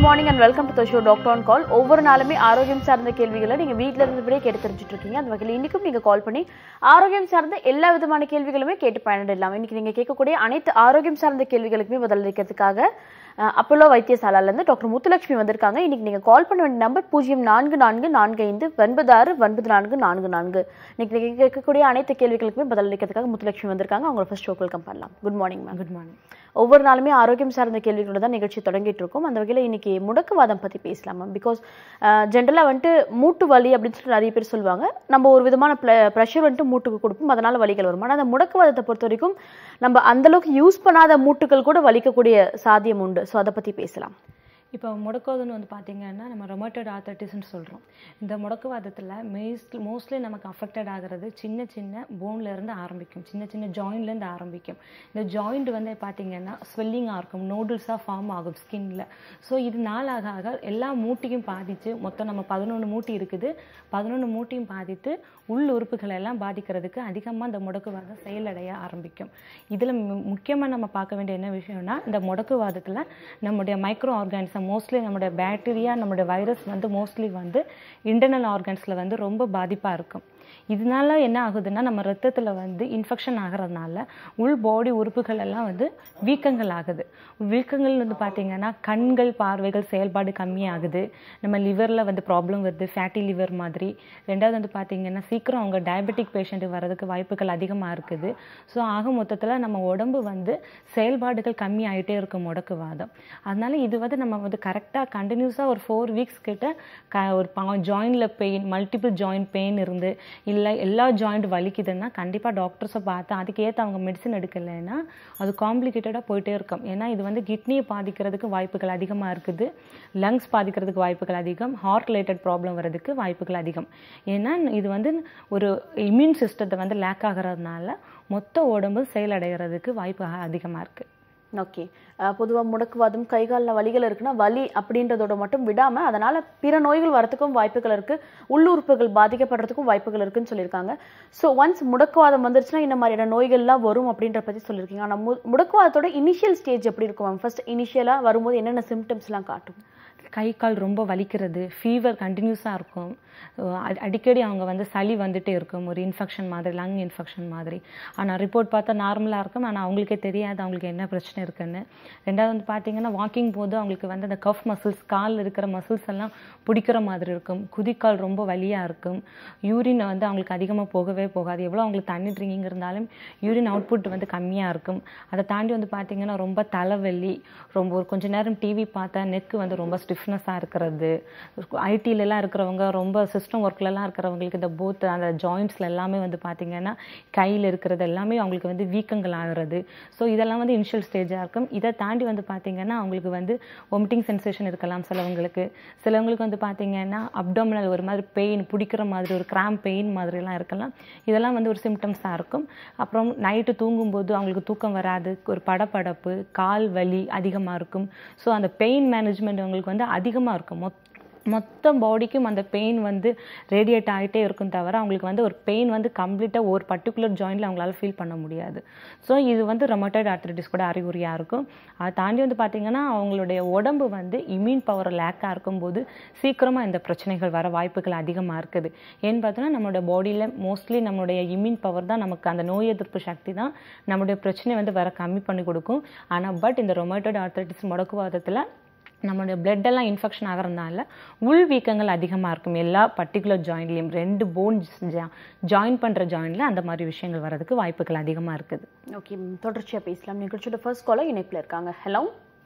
Morning and welcome to the show doctor on call ஒவ்வொரு நாளுமே ஆரோக்கியம் சார்ந்த கேள்விகளை நீங்கள் வீட்டில் இருந்தபடியே கேட்டு தெரிஞ்சுட்டு இருக்கீங்க அந்த வகையில் இன்றைக்கும் நீங்கள் கால் பண்ணி ஆரோக்கியம் சார்ந்த எல்லா விதமான கேள்விகளுமே கேட்டு பயனிடலாம் இன்னைக்கு நீங்கள் கேட்கக்கூடிய அனைத்து ஆரோக்கியம் சார்ந்த கேள்விகளுக்குமே பதிலளிக்கிறதுக்காக அஹ், அப்போலோ வைத்தியசாலாலேருந்து டாக்டர் முத்துலட்சுமி வந்திருக்காங்க இன்னைக்கு நீங்கள் கால் பண்ண வேண்டிய நம்பர் பூஜ்ஜியம் நான்கு நான்கு நான்கு ஐந்து ஒன்பது ஆறு ஒன்பது நான்கு நான்கு நான்கு இன்னைக்கு நீங்கள் கேட்கக்கூடிய அனைத்து கேள்விகளுக்குமே பதிலளிக்கிறதுக்காக முத்துலட்சுமி வந்திருக்காங்க அவங்கள ஃபர்ஸ்ட் ஷோ வெல்கம் பண்ணலாம் good morning ma'am good morning ஒவ்வொரு நாளுமே ஆரோக்கியம் சார்ந்த கேள்விகளோட தான் நிகழ்ச்சி தொடங்கிட்டு இருக்கோம் அந்த வகையில் இன்னைக்கு முடக்குவாதம் பற்றி பேசலாம் மேம் பிகாஸ் ஜென்ரலாக வந்துட்டு மூட்டு வலி அப்படின்னு சொல்லிட்டு நிறைய பேர் சொல்லுவாங்க நம்ம ஒரு விதமான ப்ரெஷர் வந்துட்டு மூட்டுக்கு கொடுப்போம் அதனால வலிகள் வரும் ஆனால் அந்த முடக்குவாதத்தை பொறுத்த வரைக்கும் நம்ம அந்த அளவுக்கு யூஸ் பண்ணாத மூட்டுகள் கூட வலிக்கக்கூடிய சாத்தியம் உண்டு ஸோ அதை பற்றி பேசலாம் இப்போ முடக்குவாதம்னு வந்து பார்த்தீங்கன்னா நம்ம ரொமேட்டட் ஆத்தட்டிஸ்ன்னு சொல்கிறோம் இந்த முடக்குவாதத்தில் மோஸ்ட் மோஸ்ட்லி நமக்கு அஃபெக்டட் ஆகிறது சின்ன சின்ன போன்ல இருந்து ஆரம்பிக்கும் சின்ன சின்ன ஜாயின்லேருந்து ஆரம்பிக்கும் இந்த ஜாயிண்ட் வந்து பார்த்தீங்கன்னா ஸ்வெல்லிங்காக இருக்கும் நோடுல்ஸாக ஃபார்ம் ஆகும் ஸ்கின்ல ஸோ இது நாளாக ஆக எல்லா மூட்டையும் பாதித்து மொத்தம் நம்ம பதினொன்று மூட்டி இருக்குது பதினொன்று மூட்டையும் பாதித்து உள் உறுப்புகளை எல்லாம் பாதிக்கிறதுக்கு அதிகமாக இந்த முடக்குவாதம் செயலடைய ஆரம்பிக்கும் இதில் முக்கியமாக நம்ம பார்க்க வேண்டிய என்ன விஷயம்னா இந்த முடக்குவாதத்தில் நம்முடைய மைக்ரோ ஆர்கானிசம் மோஸ்ட்லி நம்முடைய பாக்டீரியா நம்முடைய வைரஸ் வந்து மோஸ்ட்லி வந்து இன்டர்னல் ஆர்கன்ஸில் வந்து ரொம்ப பாதிப்பாக இருக்கும் இதனால என்ன ஆகுதுன்னா நம்ம ரத்தத்தில் வந்து இன்ஃபெக்ஷன் ஆகிறதுனால உள் பாடி உறுப்புகள் எல்லாம் வந்து வீக்கங்கள் ஆகுது வீக்கங்கள் வந்து பார்த்தீங்கன்னா கண்கள் பார்வைகள் செயல்பாடு கம்மியாகுது நம்ம லிவரில் வந்து ப்ராப்ளம் வருது ஃபேட்டி லிவர் மாதிரி ரெண்டாவது வந்து பார்த்தீங்கன்னா சீக்கிரம் அவங்க டயபெட்டிக் பேஷண்ட் வர்றதுக்கு வாய்ப்புகள் அதிகமாக இருக்குது ஸோ ஆக மொத்தத்தில் நம்ம உடம்பு வந்து செயல்பாடுகள் கம்மி ஆகிட்டே இருக்கும் முடக்குவாதம் அதனால இது வந்து நம்ம வந்து கரெக்டாக கண்டினியூஸாக ஒரு ஃபோர் வீக்ஸ் கிட்ட க ஒரு ஜாயிண்டில் பெயின் மல்டிபிள் ஜாயிண்ட் பெயின் இருந்து இல்லை எல்லா ஜாயிண்ட் வலிக்குதுன்னா கண்டிப்பாக டாக்டர்ஸை பார்த்து அதுக்கேற்ற அவங்க மெடிசன் எடுக்கலைன்னா அது காம்ப்ளிகேட்டடாக போயிட்டே இருக்கும் ஏன்னா இது வந்து கிட்னியை பாதிக்கிறதுக்கு வாய்ப்புகள் அதிகமாக இருக்குது லங்ஸ் பாதிக்கிறதுக்கு வாய்ப்புகள் அதிகம் ஹார்ட் ரிலேட்டட் ப்ராப்ளம் வர்றதுக்கு வாய்ப்புகள் அதிகம் ஏன்னா இது வந்து ஒரு இம்யூன் சிஸ்டத்தை வந்து லேக் ஆகிறதுனால மொத்த உடம்பு செயலடைகிறதுக்கு வாய்ப்பு அதிகமாக இருக்குது ஓகே பொதுவாக முடக்குவாதம் கை காலில் வலிகள் இருக்குன்னா வலி அப்படின்றதோட மட்டும் விடாம அதனால பிற நோய்கள் வரத்துக்கும் வாய்ப்புகள் இருக்கு உள்ளுறுப்புகள் பாதிக்கப்படுறதுக்கும் வாய்ப்புகள் இருக்குன்னு சொல்லியிருக்காங்க ஸோ ஒன்ஸ் முடக்குவாதம் வந்துருச்சுன்னா இந்த மாதிரியான நோய்கள்லாம் வரும் அப்படின்ற பத்தி சொல்லியிருக்கீங்க ஆனால் மு முடக்குவாதத்தோட இனிஷியல் ஸ்டேஜ் எப்படி இருக்கும் மேம் ஃபர்ஸ்ட் இனிஷியலாக வரும்போது என்னென்ன சிம்டம்ஸ்லாம் காட்டும் கை கால் ரொம்ப வலிக்கிறது ஃபீவர் கண்டினியூஸாக இருக்கும் அஹ் அடிக்கடி அவங்க வந்து சளி வந்துட்டே இருக்கும் ஒரு இன்ஃபெக்ஷன் மாதிரி லங் இன்ஃபெக்ஷன் மாதிரி ஆனால் ரிப்போர்ட் பார்த்தா நார்மலாக இருக்கும் ஆனால் அவங்களுக்கே தெரியாது அவங்களுக்கு என்ன பிரச்சனை இருக்குன்னு ரெண்டாவது வந்து பார்த்தீங்கன்னா வாக்கிங் போது அவங்களுக்கு வந்து அந்த கஃப் மசில்ஸ் கால் இருக்கிற மசில்ஸ் எல்லாம் பிடிக்கிற மாதிரி இருக்கும் குதிக்கால் ரொம்ப வலியாக இருக்கும் யூரின் வந்து அவங்களுக்கு அதிகமாக போகவே போகாது எவ்வளோ அவங்களுக்கு தண்ணி ட்ரிங்கிங் இருந்தாலும் யூரின் அவுட்புட் வந்து கம்மியாக இருக்கும் அதை தாண்டி வந்து பார்த்தீங்கன்னா ரொம்ப தலைவலி ரொம்ப ஒரு கொஞ்ச நேரம் டிவி பார்த்தா நெக்கு வந்து ரொம்ப ஸ்டிஃப்னஸாக இருக்கிறது ஐடிலலாம் இருக்கிறவங்க ரொம்ப சிஸ்டம் ஒர்க்லலாம் இருக்கிறவங்களுக்கு இந்த போத் அந்த ஜாயிண்ட்ஸில் எல்லாமே வந்து பார்த்தீங்கன்னா கையில் இருக்கிறது எல்லாமே அவங்களுக்கு வந்து வீக்கங்கள் ஆகிறது ஸோ இதெல்லாம் வந்து இனிஷியல் ஸ்டேஜாக இருக்கும் இதை தாண்டி வந்து பார்த்தீங்கன்னா அவங்களுக்கு வந்து ஒமிட்டிங் சென்சேஷன் இருக்கலாம் சிலவங்களுக்கு சிலவங்களுக்கு வந்து பார்த்தீங்கன்னா அப்டோமினல் ஒரு மாதிரி பெயின் பிடிக்கிற மாதிரி ஒரு கிராம் பெயின் மாதிரிலாம் இருக்கலாம் இதெல்லாம் வந்து ஒரு சிம்டம்ஸாக இருக்கும் அப்புறம் நைட்டு தூங்கும்போது அவங்களுக்கு தூக்கம் வராது ஒரு படபடப்பு கால் வலி அதிகமாக இருக்கும் ஸோ அந்த பெயின் மேனேஜ்மெண்ட் அவங்களுக்கு வந்து அதிகமாக இருக்கும் மொத் மொத்த பாடிக்கும் அந்த பெயின் வந்து ரேடியேட் ஆகிட்டே இருக்கும் தவிர அவங்களுக்கு வந்து ஒரு பெயின் வந்து கம்ப்ளீட்டாக ஒரு பர்டிகுலர் ஜாயிண்டில் அவங்களால ஃபீல் பண்ண முடியாது ஸோ இது வந்து ரொமட்டட் ஆர்த்ரைட்டிஸ் கூட அறிகுறியாக இருக்கும் அதை தாண்டி வந்து பார்த்திங்கன்னா அவங்களுடைய உடம்பு வந்து இம்யூன் பவர் லேக்காக இருக்கும்போது சீக்கிரமாக இந்த பிரச்சனைகள் வர வாய்ப்புகள் அதிகமாக இருக்குது ஏன்னு பார்த்தோன்னா நம்மளோட பாடியில் மோஸ்ட்லி நம்மளுடைய இம்யூன் பவர் தான் நமக்கு அந்த நோய் எதிர்ப்பு சக்தி தான் நம்மளுடைய பிரச்சனை வந்து வர கம்மி பண்ணி கொடுக்கும் ஆனால் பட் இந்த ரொமட்டட் ஆர்த்ரைட்டிஸ் முடக்குவாதத்தில் நம்மளுடைய பிளட் எல்லாம் இன்ஃபெக்ஷன் ஆகிறதுனால உள் வீக்கங்கள் அதிகமாக இருக்கும் எல்லா பர்டிகுலர் ஜாயின்ட்லேயும் ரெண்டு போன்ஸ் ஜாயின் பண்ணுற ஜாயின்ல அந்த மாதிரி விஷயங்கள் வர்றதுக்கு வாய்ப்புகள் அதிகமாக இருக்குது ஓகே தொடர்ச்சியா பேசலாம் நிகழ்ச்சியோட ஃபர்ஸ்ட் காலர் இணைப்பில் இருக்காங்க ஹலோ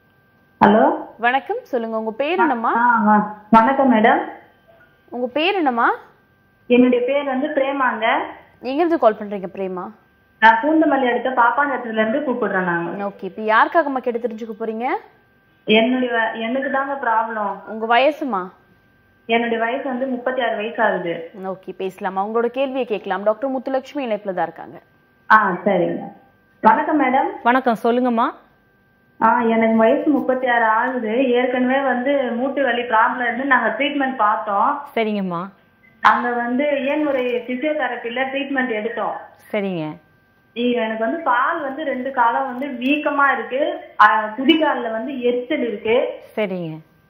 ஹலோ வணக்கம் சொல்லுங்க உங்க பேர் என்னம்மா ஆ வ- வணக்கம் மேடம் உங்க பேர் என்னம்மா என்னுடைய பேர் வந்து பிரேமாங்க எங்கிருந்து கால் பண்றீங்க பிரேமா நான் பூந்தமல்லி அடுத்த பாப்பாநத்தத்துல இருந்து கூப்பிடுறேன் நாங்க ஓகே இப்போ யாருக்காகம்மா கேட்டு தெரிஞ்சுக்க போறீங்க என்னுடைய வ- எனக்கு தாங்க ப்ராப்ளம் உங்க வயசுமா என்னுடைய வயசு வந்து முப்பத்தி ஆறு வயசு ஆகுது ஓகே பேசலாமா உங்களோட கேள்வியை கேட்கலாம் டாக்டர் முத்துலட்சுமி இணைப்புல தான் இருக்காங்க ஆ சரிங்க வணக்கம் மேடம் வணக்கம் சொல்லுங்கம்மா ஆ எனக்கு வயசு முப்பத்தி ஆறு ஆகுது ஏற்கனவே வந்து மூட்டு வலி ப்ராப்ளம் இருந்து நாங்க ட்ரீட்மெண்ட் பார்த்தோம் சரிங்கம்மா அங்க வந்து இயன்முறை பிசியோதெரப்பில ட்ரீட்மெண்ட் எடுத்தோம் சரிங்க இ- எனக்கு வந்து கால் வந்து ரெண்டு காலம் வந்து வீக்கமா இருக்கு ஆ, குதிகால்ல வந்து எரிச்சல் இருக்கு சரிங்க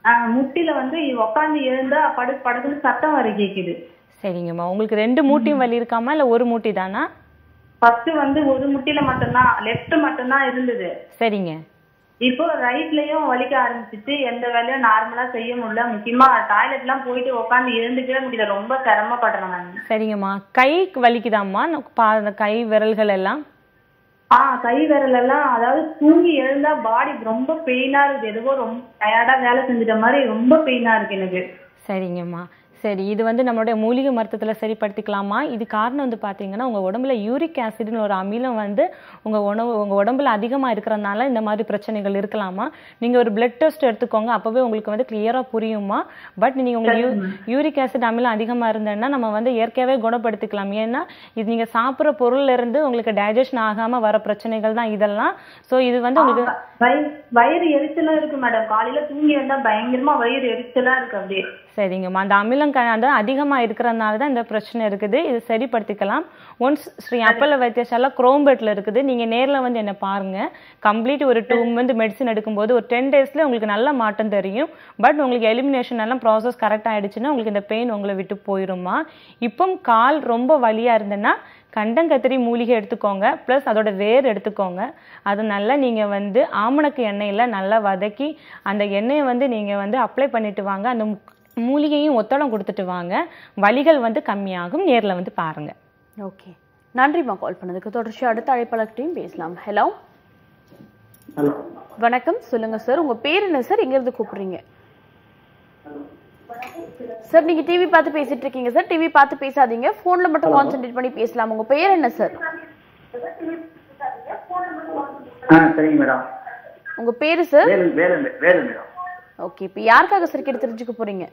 ஆஹ் முட்டில வந்து உட்காந்து எழுந்தா படு படுக்குன்னு சத்தம் வர கேக்குது சரிங்கம்மா உங்களுக்கு ரெண்டு மூட்டியும் வலி இருக்காமா இல்லை ஒரு மூட்டி தானா ஃபர்ஸ்ட் வந்து ஒரு முட்டில மட்டும்தான் லெஃப்ட் மட்டும்தான் இருந்தது சரிங்க இப்போ ரைட்லயும் வலிக்க ஆரம்பிச்சிட்டு எந்த வேலையும் நார்மலா செய்ய முடியல முக்கியமா டாய்லெட் எல்லாம் போயிட்டு உட்காந்து எழுந்துக்கவே முடியல ரொம்ப சிரமப்படுறேன் நான் சரிங்கம்மா கை வலிக்குதாம்மா ந- பா- அந்த கை விரல்கள் எல்லாம் ஆ கை விரல் எல்லாம் அதாவது தூங்கி எழுந்தா பாடி ரொம்ப பெயினா இருக்கு எதுவோ ரொம்ப டயர்டா வேலை செஞ்சுட்ட மாதிரி ரொம்ப பெயினா இருக்கு எனக்கு சரிங்கம்மா சரி இது வந்து நம்மளுடைய மூலிகை மருத்துவத்தில் சரிப்படுத்திக்கலாமா இது காரணம் வந்து பார்த்தீங்கன்னா உங்கள் உடம்புல யூரிக் ஆசிட்னு ஒரு அமிலம் வந்து உங்கள் உணவு உங்கள் உடம்புல அதிகமாக இருக்கிறதுனால இந்த மாதிரி பிரச்சனைகள் இருக்கலாமா நீங்கள் ஒரு பிளட் டெஸ்ட் எடுத்துக்கோங்க அப்போவே உங்களுக்கு வந்து கிளியராக புரியுமா பட் நீங்கள் உங்களுக்கு யூ யூரிக் ஆசிட் அமிலம் அதிகமாக இருந்ததுன்னா நம்ம வந்து இயற்கையாகவே குணப்படுத்திக்கலாம் ஏன்னா இது நீங்கள் சாப்பிட்ற பொருள்ல இருந்து உங்களுக்கு டைஜஷன் ஆகாமல் வர பிரச்சனைகள் தான் இதெல்லாம் ஸோ இது வந்து உங்களுக்கு வயிறு வயிறு எரிச்சலா இருக்கு மேடம் காலையில தூங்கி வந்தா பயங்கரமா வயிறு எரிச்சலா இருக்கு அப்படியே சரிங்கம்மா அந்த அமிலம் க- அந்த அதிகமாக இருக்கிறதுனால தான் இந்த பிரச்சனை இருக்குது இது சரிப்படுத்திக்கலாம் ஒன்ஸ் ஸ்ரீ அப்பல்ல வைத்தியசாலா குரோம்பேட்டில் இருக்குது நீங்கள் நேரில் வந்து என்னை பாருங்கள் கம்ப்ளீட் ஒரு டூ மந்த் மெடிசன் எடுக்கும்போது ஒரு டென் டேஸில் உங்களுக்கு நல்ல மாற்றம் தெரியும் பட் உங்களுக்கு எலிமினேஷன் எல்லாம் ப்ராசஸ் கரெக்ட் ஆயிடுச்சுன்னா உங்களுக்கு இந்த பெயின் உங்களை விட்டு போயிருமா இப்போ கால் ரொம்ப வலியாக இருந்ததுன்னா கண்டங்கத்திரி மூலிகை எடுத்துக்கோங்க ப்ளஸ் அதோட வேர் எடுத்துக்கோங்க அது நல்லா நீங்கள் வந்து ஆமணக்கு எண்ணெயில் நல்லா வதக்கி அந்த எண்ணெயை வந்து நீங்கள் வந்து அப்ளை பண்ணிட்டு வாங்க அந்த மு- மூலிகையும் ஒத்தடம் கொடுத்துட்டு வாங்க வலிகள் வந்து கம்மியாகும் நேரில் வந்து பாருங்கள் ஓகே நன்றிம்மா கால் பண்ணதுக்கு தொடர்ச்சி அடுத்த அழைப்பாளர்கிட்டையும் பேசலாம் ஹலோ ஹலோ வணக்கம் சொல்லுங்க சார் உங்க பேர் என்ன சார் எங்க இருந்து கூப்பிடுறீங்க சார் நீங்க டிவி பார்த்து பேசிட்டு இருக்கீங்க சார் டிவி பார்த்து பேசாதீங்க போன்ல மட்டும் கான்சென்ட்ரேட் பண்ணி பேசலாம் உங்க பேர் என்ன சார் ஆ சரிங்க மேடம் உங்க பேரு sir Velu Velu Velu madam okay இப்போ யாருக்காக சார் கேட்டு தெரிஞ்சுக்க போறீங்க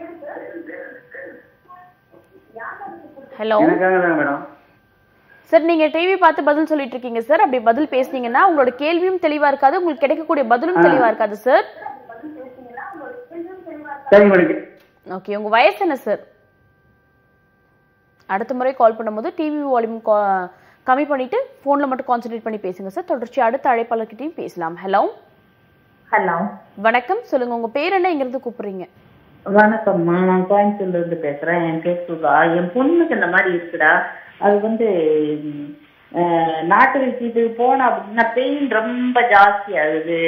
ஹலோ எனக்காக தான் மேடம் சார் நீங்க டிவி பார்த்து பதில் சொல்லிட்டு இருக்கீங்க சார் அப்படி பதில் பேசுனீங்கன்னா உங்களோட கேள்வியும் தெளிவா இருக்காது உங்களுக்கு கிடைக்கக்கூடிய பதிலும் தெளிவா இருக்காது சார் சரிங்க மேடம் ஓகே உங்க வயசு என்ன சார் அடுத்த முறை கால் பண்ணும்போது டிவி வால்யூம் கம்மி பண்ணிட்டு போன்ல மட்டும் கான்சென்ட்ரேட் பண்ணி பேசுங்க சார் தொடர்ச்சி அடுத்த அழைப்பாளர்கிட்டயும் பேசலாம் ஹலோ ஹலோ வணக்கம் சொல்லுங்க உங்க பேர் என்ன இங்க இருந்து கூப்பிடுறீங்க வணக்கம்மா நான் கோயம்புத்தூர்ல இருந்து பேசுறேன் என் பேர் சுதா என் பொண்ணுக்கு இந்த மாதிரி இருக்குடா அது வந்து ம், அஹ், நாட்டு வைத்தியத்துக்கு போனா அப்படின்னா பெயின் ரொம்ப ஜாஸ்தி ஆகுது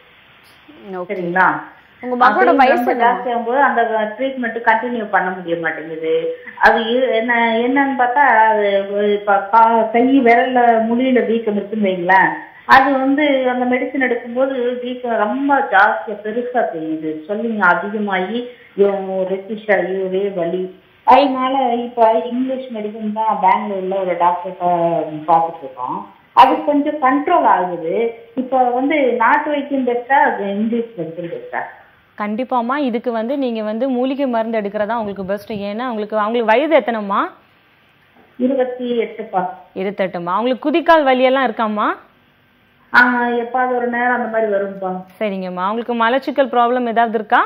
ஓகே சரிங்களா உங்க மகளோட pain வயசு ரொம்ப என்ன ஜாஸ்தி ஆகும்போது அந்த ட்ரீட்மெண்ட் கண்டினியூ பண்ண முடிய மாட்டேங்குது அது இரு- என்ன என்னன்னு பார்த்தா அது இப்ப கா- கை விரல்ல முடியல வீக்கம் இருக்குன்னு வைங்களேன் அது வந்து அந்த மெடிசன் எடுக்கும்போது வீக்கம் ரொம்ப ஜாஸ்தியா பெருசா தெரியுது சொல்லிங்க அதிகமாகி ரெட்டிஷ் ஆகி ஒரே வலி அதனால இப்ப இங்கிலீஷ் மெடிசன் தான் பெங்களூர்ல ஒரு டாக்டர் பார்த்துட்டு இருக்கோம் அது கொஞ்சம் கண்ட்ரோல் ஆகுது இப்போ வந்து நாட்டு வைத்தியம் பெஸ்டா இங்கிலீஷ் மெடிசன் பெஸ்டா கண்டிப்பாம்மா இதுக்கு வந்து நீங்கள் வந்து மூலிகை மருந்து எடுக்கிறதா உங்களுக்கு பெஸ்ட் ஏன்னா உங்களுக்கு அவங்களுக்கு வயது எத்தனைம்மா இருபத்தி எட்டுப்பா இருத்தட்டுமா அவங்களுக்கு குதிக்கால் வலியெல்லாம் இருக்காம்மா ஆஹ் எப்பாவது ஒரு நேரம் அந்த மாதிரி வரும்பா சரிங்கம்மா அவங்களுக்கு மலச்சிக்கல் ப்ராப்ளம் ஏதாவது இருக்கா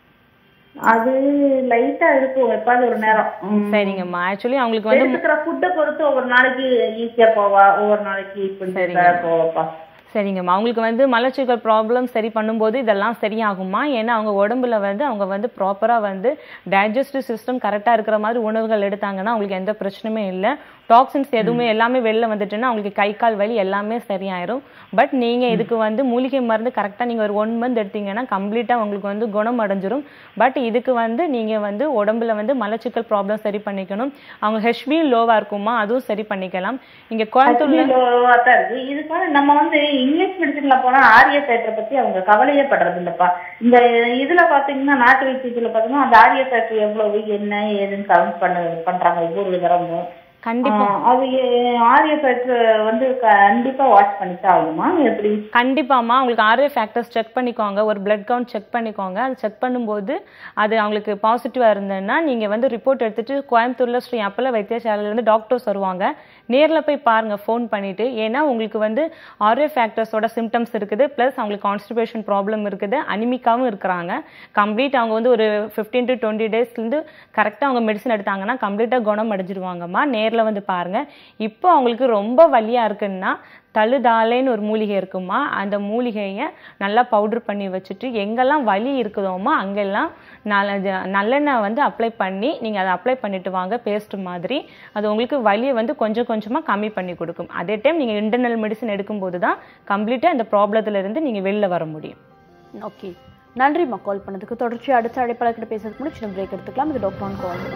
அது லைட்டா இருக்கும் எப்பாவது ஒரு நேரம் உம். சரிங்கம்மா ஆக்சுவலி அவங்களுக்கு வந்து எடுத்துக்கிற ஃபுட்டை பொறுத்து ஒவ்வொரு நாளைக்கு ஈஸியா போவா ஒவ்வொரு நாளைக்கு இப்படி போவாப்பா சரிங்கம்மா அவங்களுக்கு வந்து மலச்சிக்கல் ப்ராப்ளம் சரி பண்ணும்போது இதெல்லாம் சரியாகுமா ஏன்னா அவங்க உடம்புல வந்து அவங்க வந்து ப்ராப்பராக வந்து டைஜஸ்டிவ் சிஸ்டம் கரெக்டாக இருக்கிற மாதிரி உணவுகள் எடுத்தாங்கன்னா அவங்களுக்கு எந்த பிரச்சனையுமே இல்லை டாக்ஸின்ஸ் எதுவுமே எல்லாமே வெளில வந்துட்டுன்னா அவங்களுக்கு கை கால் வலி எல்லாமே சரியாயிரும் பட் நீங்கள் இதுக்கு வந்து மூலிகை மருந்து கரெக்டாக நீங்கள் ஒரு ஒன் மந்த் எடுத்தீங்கன்னா கம்ப்ளீட்டாக உங்களுக்கு வந்து குணம் அடைஞ்சிரும் பட் இதுக்கு வந்து நீங்கள் வந்து உடம்புல வந்து மலச்சிக்கல் ப்ராப்ளம் சரி பண்ணிக்கணும் அவங்க ஹெச்பி லோவாக இருக்குமா அதுவும் சரி பண்ணிக்கலாம் இங்கே கோயம்புத்தூர்ல லோவா தான் இருக்கு இதுக்காக நம்ம வந்து இங்கிலீஷ் மெடிசன்ல போனா ஆரிய தேட்டரை பத்தி அவங்க கவலையே படுறது இல்லப்பா இந்த இதுல பாத்தீங்கன்னா நாட்டு வைத்தியத்துல பாத்தீங்கன்னா அந்த ஆரிய தேட்டர் எவ்வளவு என்ன ஏதுன்னு கவுண்ட் பண்ண பண்றாங்க ஒவ்வொரு தரமும் கண்டிப்பா ஆஹ் அது ஏ- ஆரிய தேட்டர் வந்து கண்டிப்பா வாட்ச் பண்ணித்தான் ஆகணுமா எப்படி கண்டிப்பாம்மா உங்களுக்கு ஆர்ஏ ஃபேக்டர்ஸ் செக் பண்ணிக்கோங்க ஒரு பிளட் கவுண்ட் செக் பண்ணிக்கோங்க அது செக் பண்ணும்போது அது அவங்களுக்கு பாசிட்டிவாக இருந்ததுன்னா நீங்கள் வந்து ரிப்போர்ட் எடுத்துட்டு கோயம்புத்தூர்ல ஸ்ரீ அப்பல வைத்தியசாலையிலேருந்து டாக்டர்ஸ் வருவாங்க நேரில் போய் பாருங்க ஃபோன் பண்ணிட்டு ஏன்னா உங்களுக்கு வந்து ஆர்ஏ ஃபேக்டர்ஸோட சிம்டம்ஸ் இருக்குது ப்ளஸ் அவங்களுக்கு கான்ஸ்டிபேஷன் ப்ராப்ளம் இருக்குது அனிமிக்காவும் இருக்கிறாங்க கம்ப்ளீட் அவங்க வந்து ஒரு ஃபிஃப்டீன் டு டுவெண்ட்டி டேஸ்லேருந்து கரெக்டாக அவங்க மெடிசன் எடுத்தாங்கன்னா கம்ப்ளீட்டாக குணம் அடைஞ்சிருவாங்கம்மா நேரில் நேரில் வந்து பாருங்க இப்போ அவங்களுக்கு ரொம்ப வலியாக இருக்குன்னா தழுதாலேன்னு ஒரு மூலிகை இருக்குமா அந்த மூலிகையை நல்லா பவுடர் பண்ணி வச்சுட்டு எங்கெல்லாம் வலி இருக்குதோமோ அங்கெல்லாம் நல்ல நல்லெண்ணெய் வந்து அப்ளை பண்ணி நீங்கள் அதை அப்ளை பண்ணிட்டு வாங்க பேஸ்ட் மாதிரி அது உங்களுக்கு வலியை வந்து கொஞ்சம் கொஞ்சமாக கம்மி பண்ணி கொடுக்கும் அதே டைம் நீங்கள் இன்டர்னல் மெடிசன் எடுக்கும்போது தான் கம்ப்ளீட்டாக இந்த ப்ராப்ளத்துல இருந்து நீங்கள் வெளில வர முடியும் ஓகே நன்றிம்மா கால் பண்ணதுக்கு தொடர்ச்சி அடுத்த அழைப்பாளர்கிட்ட பேசுறதுக்கு முன்னாடி சின்ன பிரேக் எடுத்துக்கலாம் இது doctor on call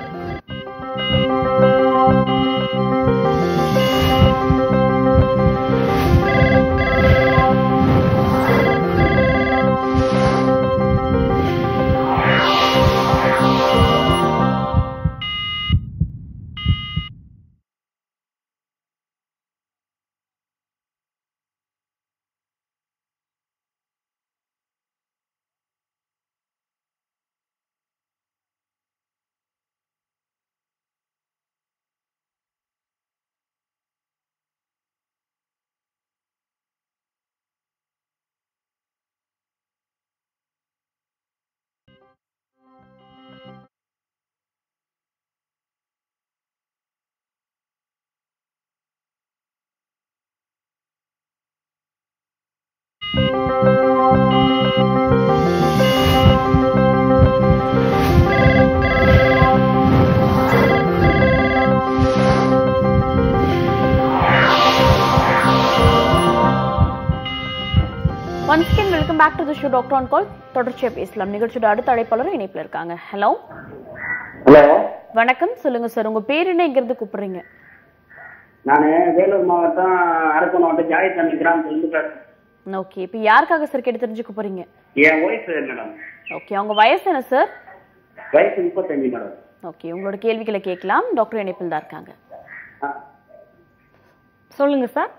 once again welcome back to the show doctor on call தொடர்ச்சியா பேசலாம் நிகழ்ச்சியோட அடுத்த அழைப்பாளரும் இணைப்புல இருக்காங்க ஹலோ ஹலோ வணக்கம் சொல்லுங்க சார் உங்க பேர் என்ன எங்கிறது கூப்பிடுறீங்க நான் வேலூர் மாவட்டம் அரக்கோணம் மாவட்டம் ஜாயத்தண்ணி கிராமத்துலேருந்து பேசுறேன் ஓகே இப்போ யாருக்காக சார் கேட்டு தெரிஞ்சுக்க போறீங்க என் ஒய்ஃப் மேடம் ஓகே அவங்க வயசு என்ன சார் வயசு முப்பத்தஞ்சு மேடம் ஓகே உங்களோட கேள்விகளை கேட்கலாம் டாக்டர் இணைப்பில் தான் இருக்காங்க ஆ சொல்லுங்க சார்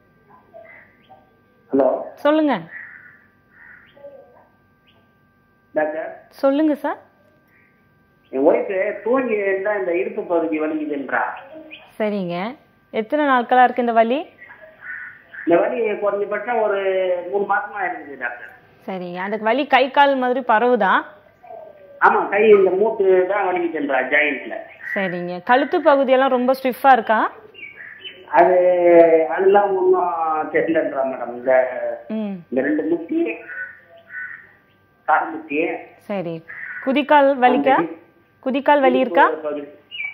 ஹலோ சொல்லுங்க டாக்டர் சொல்லுங்க சார் என் ஒய்ஃபு தூங்கி இருந்தால் இந்த இடுப்பு பகுதி வலிக்குதுன்றா சரிங்க எத்தனை நாட்களா இருக்கு இந்த வலி இந்த வலி குறைஞ்சபட்சம் ஒரு மூணு மாசமா இருக்குது டாக்டர் சரிங்க அந்த வலி கை கால் மாதிரி பரவுதா ஆமா கை இந்த மூட்டு தான் வலிக்குதுன்றா ஜாயிண்ட்ல சரிங்க கழுத்து பகுதியெல்லாம் ரொம்ப ஸ்டிஃபா இருக்கா அது அதெல்லாம் ஒன்றும் தெரியலன்றா மேடம் இந்த ம் இந்த ரெண்டு முட்டி கால் முட்டி சரி குதிக்கால் வலிக்கா குதிக்கால் வலி இருக்கா பகுதி.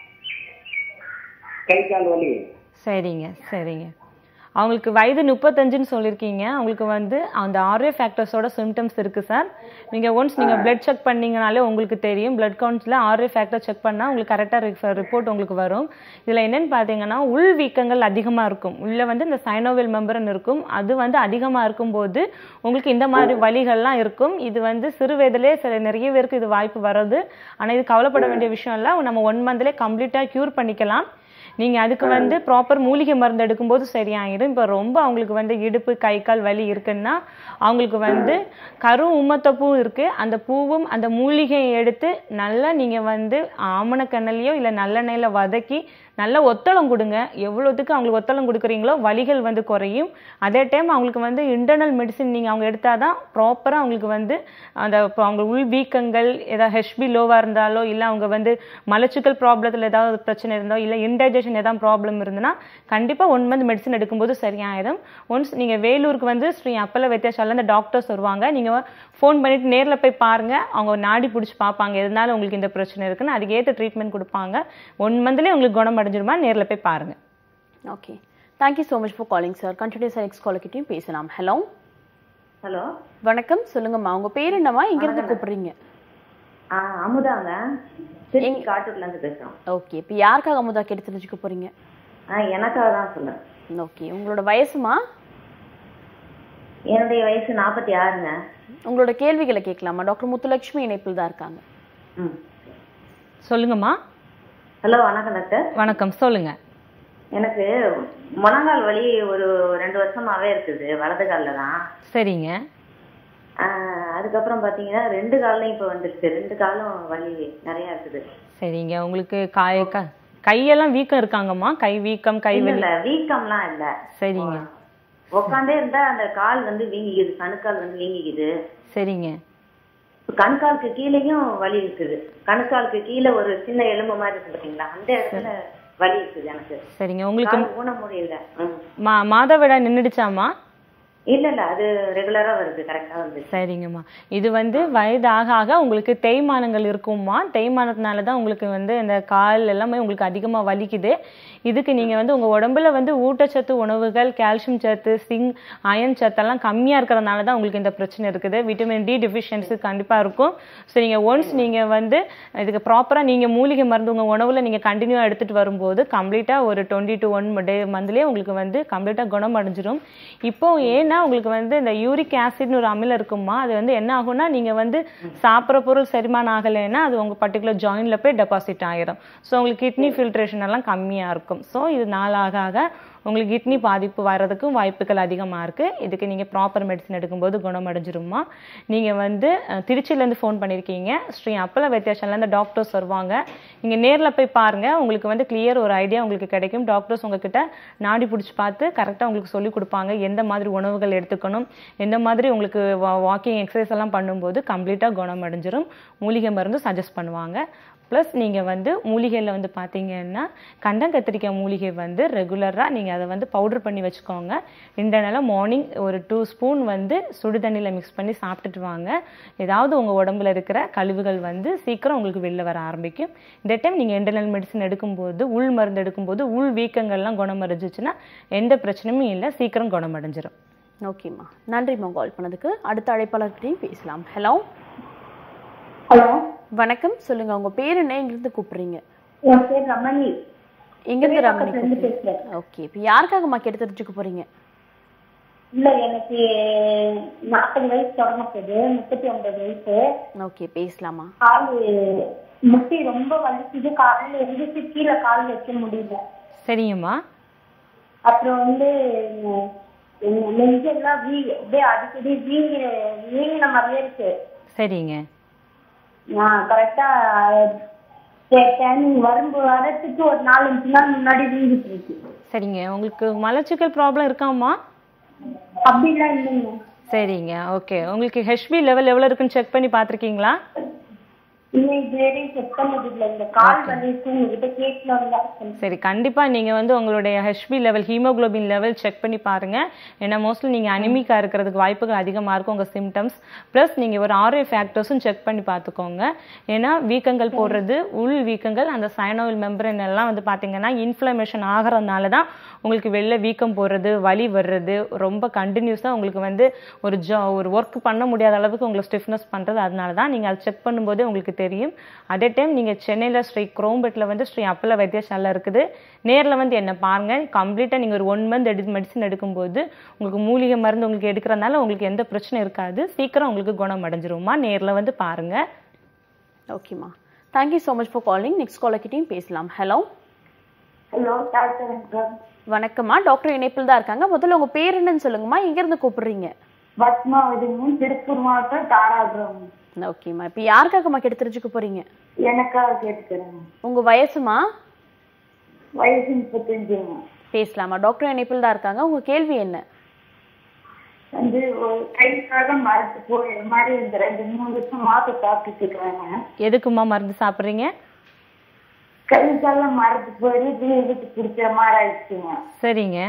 கை கால் வலி சரிங்க சரிங்க அவங்களுக்கு வயது முப்பத்தஞ்சுன்னு சொல்லியிருக்கீங்க அவங்களுக்கு வந்து அந்த ஆர்ஏ ஃபேக்டர்ஸோட சிம்டம்ஸ் இருக்குது சார் நீங்கள் ஒன்ஸ் நீங்கள் பிளட் செக் பண்ணீங்கனாலே உங்களுக்கு தெரியும் பிளட் கவுண்ட்ஸில் ஆர்ஏ ஃபேக்டர் செக் பண்ணால் உங்களுக்கு கரெக்டாக ரிப்போர்ட் உங்களுக்கு வரும் இதில் என்னன்னு பார்த்தீங்கன்னா உள் வீக்கங்கள் அதிகமாக இருக்கும் உள்ளே வந்து இந்த சைனோவில் மெம்பரன் இருக்கும் அது வந்து அதிகமாக இருக்கும்போது உங்களுக்கு இந்த மாதிரி வலிகள்லாம் இருக்கும் இது வந்து சிறு வயதிலே சில நிறைய பேருக்கு இது வாய்ப்பு வருது ஆனால் இது கவலைப்பட வேண்டிய விஷயம் இல்லை நம்ம ஒன் மந்த்லேயே கம்ப்ளீட்டாக க்யூர் பண்ணிக்கலாம் நீங்க அதுக்கு வந்து ப்ராப்பர் மூலிகை மருந்து எடுக்கும்போது சரியாயிடும் இப்போ ரொம்ப அவங்களுக்கு வந்து இடுப்பு கை கால் வலி இருக்குன்னா அவங்களுக்கு வந்து கரு உம்மத்த பூ இருக்கு அந்த பூவும் அந்த மூலிகையை எடுத்து நல்லா நீங்க வந்து ஆமணக்கண்ணிலையோ இல்லை நல்லெண்ணெயில வதக்கி நல்லா ஒத்தளம் கொடுங்க எவ்வளோத்துக்கு அவங்களுக்கு ஒத்தளம் கொடுக்குறீங்களோ வலிகள் வந்து குறையும் அதே டைம் அவங்களுக்கு வந்து இன்டர்னல் மெடிசின் நீங்கள் அவங்க எடுத்தாதான் ப்ராப்பராக அவங்களுக்கு வந்து அந்த இப்போ அவங்க உள் வீக்கங்கள் ஏதாவது ஹெச்பி லோவாக இருந்தாலோ இல்லை அவங்க வந்து மலச்சிக்கல் ப்ராப்ளத்தில் ஏதாவது பிரச்சனை இருந்தோ இல்லை இன்டைஜஷன் ஏதாவது ப்ராப்ளம் இருந்ததுன்னா கண்டிப்பாக ஒன் மந்த் மெடிசன் எடுக்கும்போது சரியாயிடும் ஒன்ஸ் நீங்கள் வேலூருக்கு வந்து ஸ்ரீ அப்பல வைத்தியசாலை அந்த டாக்டர்ஸ் வருவாங்க நீங்கள் ஃபோன் பண்ணிட்டு நேரில் போய் பாருங்க அவங்க நாடி பிடிச்சி பார்ப்பாங்க எதனால உங்களுக்கு இந்த பிரச்சனை இருக்குன்னு அதுக்கேற்ற ட்ரீட்மெண்ட் கொடுப்பாங்க ஒன் மந்த்லேயே உங்களுக்கு குணம் அடைஞ்சிருமா நேரில் போய் பாருங்க okay thank you so much for calling sir continues next காலர்கிட்டையும் பேசலாம் ஹலோ ஹலோ வணக்கம் சொல்லுங்கம்மா உங்க பேர் என்னம்மா இங்கிருந்து கூப்பிடுறீங்க ஆ அமுதாங்க திருச்சி காட்டூர்ல இருந்து பேசுறோம் ஓகே இப்போ யாருக்காக அமுதா கேட்டு தெரிஞ்சுக்க போறீங்க ஆ எனக்காக தான் சொல்லுங்க ஓகே உங்களோட வயசுமா என்னுடைய வயசு நாற்பத்தி ஆறுங்க உங்களோட கேள்விகளை கேட்கலாமா டாக்டர் முத்துலட்சுமி இணைப்பில் தான் இருக்காங்க ம் சொல்லுங்கம்மா ஹலோ வணக்கம் டாக்டர் வணக்கம் சொல்லுங்க எனக்கு முழங்கால் வலி ஒரு ரெண்டு வருஷமாவே இருக்குது வலது காலில் தான் சரிங்க ஆ, அதுக்கப்புறம் பார்த்தீங்கன்னா ரெண்டு கால்லையும் இப்போ வந்துருச்சு ரெண்டு காலும் வலி நிறைய இருக்குது சரிங்க உங்களுக்கு காய க- கையெல்லாம் வீக்கம் இருக்காங்கம்மா கை வீக்கம் கை இல்ல வலி இல்ல வீக்கம்லாம் இல்ல சரிங்க உட்காந்தே இருந்தா அந்த கால் வந்து வீங்கிக்குது கணுக்கால் வந்து வீங்கிக்குது சரிங்க கணுக்காலுக்கு கீழேயும் வலி இருக்குது கணுக்காலுக்கு கீழே ஒரு சின்ன எலும்பு மாதிரி இருக்கு பாத்தீங்களா அந்த இடத்துல வலி இருக்குது எனக்கு சரிங்க உங்களுக்கு கால் ஊன முடியல ம். மா மாதவிடாய் நின்றுடுச்சாம்மா இல்ல இல்ல அது ரெகுலரா வருது கரெக்டா வருது சரிங்கம்மா இது வந்து வயது ஆக ஆக உங்களுக்கு தேய்மானங்கள் இருக்கும்மா தேய்மானத்தினால தான் உங்களுக்கு வந்து இந்த கால் எல்லாமே உங்களுக்கு அதிகமாக வலிக்குது இதுக்கு நீங்கள் வந்து உங்கள் உடம்புல வந்து ஊட்டச்சத்து உணவுகள் கால்சியம் சத்து சிங் அயன் சத்தெல்லாம் கம்மியாக இருக்கிறதுனால தான் உங்களுக்கு இந்த பிரச்சனை இருக்குது விட்டமின் டி டெஃபிஷியன்சி கண்டிப்பாக இருக்கும் ஸோ நீங்கள் ஒன்ஸ் நீங்கள் வந்து இதுக்கு ப்ராப்பராக நீங்கள் மூலிகை மருந்து உங்கள் உணவில் நீங்கள் கண்டினியூவாக எடுத்துகிட்டு வரும்போது கம்ப்ளீட்டாக ஒரு டுவெண்ட்டி டு ஒன் டே மந்த்லேயே உங்களுக்கு வந்து கம்ப்ளீட்டாக குணம் அடைஞ்சிரும் இப்போ ஏன்னா உங்களுக்கு வந்து இந்த யூரிக் ஆசிட்னு ஒரு அமிலம் இருக்குமா அது வந்து என்ன ஆகும்னா நீங்க வந்து சாப்பிட்ற பொருள் செரிமானம் ஆகலைன்னா அது உங்க பர்டிகுலர் ஜாயின்ல போய் டெபாசிட் ஆயிரும் ஸோ உங்களுக்கு கிட்னி ஃபில்ட்ரேஷன் எல்லாம் கம்மியா இருக்கும் ஸோ இது நாளாக ஆக உங்களுக்கு கிட்னி பாதிப்பு வர்றதுக்கும் வாய்ப்புகள் அதிகமாக இருக்குது இதுக்கு நீங்கள் ப்ராப்பர் மெடிசன் எடுக்கும்போது குணமடைஞ்சிருமா நீங்கள் வந்து அஹ், திருச்சியிலேருந்து ஃபோன் பண்ணியிருக்கீங்க ஸ்ரீ அப்பல வித்தியாசம்லேருந்து டாக்டர்ஸ் வருவாங்க நீங்கள் நேரில் போய் பாருங்கள் உங்களுக்கு வந்து கிளியர் ஒரு ஐடியா உங்களுக்கு கிடைக்கும் டாக்டர்ஸ் உங்ககிட்ட நாடி பிடிச்சி பார்த்து கரெக்டாக உங்களுக்கு சொல்லிக் கொடுப்பாங்க எந்த மாதிரி உணவுகள் எடுத்துக்கணும் எந்த மாதிரி உங்களுக்கு வாக்கிங் எக்ஸசைஸ் எல்லாம் பண்ணும்போது கம்ப்ளீட்டாக குணமடைஞ்சிரும் மூலிகை மருந்து சஜஸ்ட் பண்ணுவாங்க ப்ளஸ் நீங்கள் வந்து மூலிகையில் வந்து பார்த்தீங்கன்னா கண்டங்கத்திரிக்காய் மூலிகை வந்து ரெகுலராக நீங்கள் அதை வந்து பவுடர் பண்ணி வச்சுக்கோங்க இன்டர்னலாக மார்னிங் ஒரு டூ ஸ்பூன் வந்து சுடு தண்ணியில் மிக்ஸ் பண்ணி சாப்பிட்டுட்டு வாங்க ஏதாவது உங்கள் உடம்புல இருக்கிற கழிவுகள் வந்து சீக்கிரம் உங்களுக்கு வெளில வர ஆரம்பிக்கும் இந்த டைம் நீங்கள் இன்டர்னல் மெடிசன் எடுக்கும்போது உள் மருந்து எடுக்கும்போது உள் வீக்கங்கள்லாம் குணமடைஞ்சிச்சுன்னா எந்த பிரச்சனையும் இல்லை சீக்கிரம் குணமடைஞ்சிரும் ஓகேம்மா நன்றிம்மா கால் பண்ணதுக்கு அடுத்த அழைப்பாளர்கிட்டையும் பேசலாம் ஹலோ ஹலோ வணக்கம் சொல்லுங்க உங்க பேர் என்ன எங்கிருந்து கூப்பிடுறீங்க என் பேர் ரமணி எங்கிருந்து ரமணி பக்கத்துல இருந்து பேசுறேன். ஓகே இப்போ யாருக்காகம்மா கேட்டு தெரிஞ்சுக்க போறீங்க இல்ல எனக்கு நாற்பது வயசு தொடங்க போகுது முப்பத்தி ஒன்பது வயசு ஓகே பேசலாமா கால் முட்டி ரொம்ப வலிக்குது காலையில எழுந்திரிச்சு கீழே கால் வைக்க முடியல சரிங்கம்மா அப்புறம் வந்து உம், நெஞ்செல்லாம் வீ அப்படியே அடிக்கடி வீங்கி வீங்கின மாதிரியே இருக்கு சரிங்க நான் கரெக்டா டைமிங் வரும்போது வரத்துக்கு ஒரு நாலஞ்சு நாள் முன்னாடி வீங்கிட்டு இருக்கு சரிங்க உங்களுக்கு மலச்சிக்கல் ப்ராப்ளம் இருக்காம்மா அப்படிலாம் இல்லைங்க சரிங்க ஓகே உங்களுக்கு ஹெச்பி லெவல் எவ்வளோ இருக்குன்னு செக் பண்ணி பார்த்துருக்கீங்களா இன்னும் இதுவரையும் செக் பண்ணது இல்லை இந்த கால் வலிக்கு உங்ககிட்ட கேட்கலாம் தான் சரி கண்டிப்பாக நீங்கள் வந்து உங்களுடைய HB level haemoglobin level check பண்ணி பாருங்கள் ஏன்னா மோஸ்ட்லி நீங்கள் அனிமிக்காக இருக்கிறதுக்கு வாய்ப்புகள் அதிகமாக இருக்கும் உங்கள் சிம்டம்ஸ் ப்ளஸ் நீங்கள் ஒரு ஆர்ஏ ஃபேக்டர்ஸும் செக் பண்ணி பார்த்துக்கோங்க ஏன்னா வீக்கங்கள் போடுறது உள் வீக்கங்கள் அந்த சைனோவில் மெம்பரன் எல்லாம் வந்து பார்த்தீங்கன்னா இன்ஃப்ளமேஷன் ஆகிறதுனால தான் உங்களுக்கு வெளில வீக்கம் போடுறது வலி வர்றது ரொம்ப கண்டினியூஸாக உங்களுக்கு வந்து ஒரு ஜா ஒரு ஒர்க் பண்ண முடியாத அளவுக்கு உங்களை ஸ்டிஃப்னஸ் பண்ணுறது அதனால தான் நீங்கள் அதை செக் பண்ணும்போதே உங்களுக்கு தெரியும் அதே டைம் நீங்கள் சென்னையில் ஸ்ரீ குரோம்பேட்டில் வந்து ஸ்ரீ அப்பல வைத்தியசாலை இருக்குது நேரில் வந்து என்ன பாருங்கள் கம்ப்ளீட்டாக நீங்கள் ஒரு ஒன் மந்த் எடு மெடிசன் எடுக்கும்போது உங்களுக்கு மூலிகை மருந்து உங்களுக்கு எடுக்கிறதுனால உங்களுக்கு எந்த பிரச்சனையும் இருக்காது சீக்கிரம் உங்களுக்கு குணம் அடைஞ்சிருமா நேரில் வந்து பாருங்கள் ஓகேம்மா thank you so much for calling next காலர்கிட்டையும் பேசலாம் ஹலோ ஹலோ டாக்டர் வணக்கம்மா டாக்டர் இணைப்பில் தான் இருக்காங்க முதல்ல உங்க பேர் என்னன்னு சொல்லுங்கம்மா எங்கேருந்து கூப்பிடுறீங்க பத்மாவதிங்க திருப்பூர் மாவட்டம் தாராபுரம் ஓகேம்மா இப்போ யாருக்காகம்மா கேட்டு தெரிஞ்சுக்க போறீங்க எனக்காக கேட்டுக்கிறேன் உங்க வயசுமா வயசு முப்பத்தஞ்சுங்க பேசலாமா டாக்டர் இணைப்பில் தான் இருக்காங்க உங்க கேள்வி என்ன வந்து ஒரு கைக்காக மரத்து போயிடுற மாதிரி இந்த ரெண்டு மூணு வருஷம் மாத்து சாப்பிட்டுட்டு இருக்கிறாங்க எதுக்குமா மருந்து சாப்பிட்றீங்க கை கால மரத்து போயிட்டு வீட்டுக்கு பிடிக்கிற மாதிரி ஆயிடுச்சுங்க சரிங்க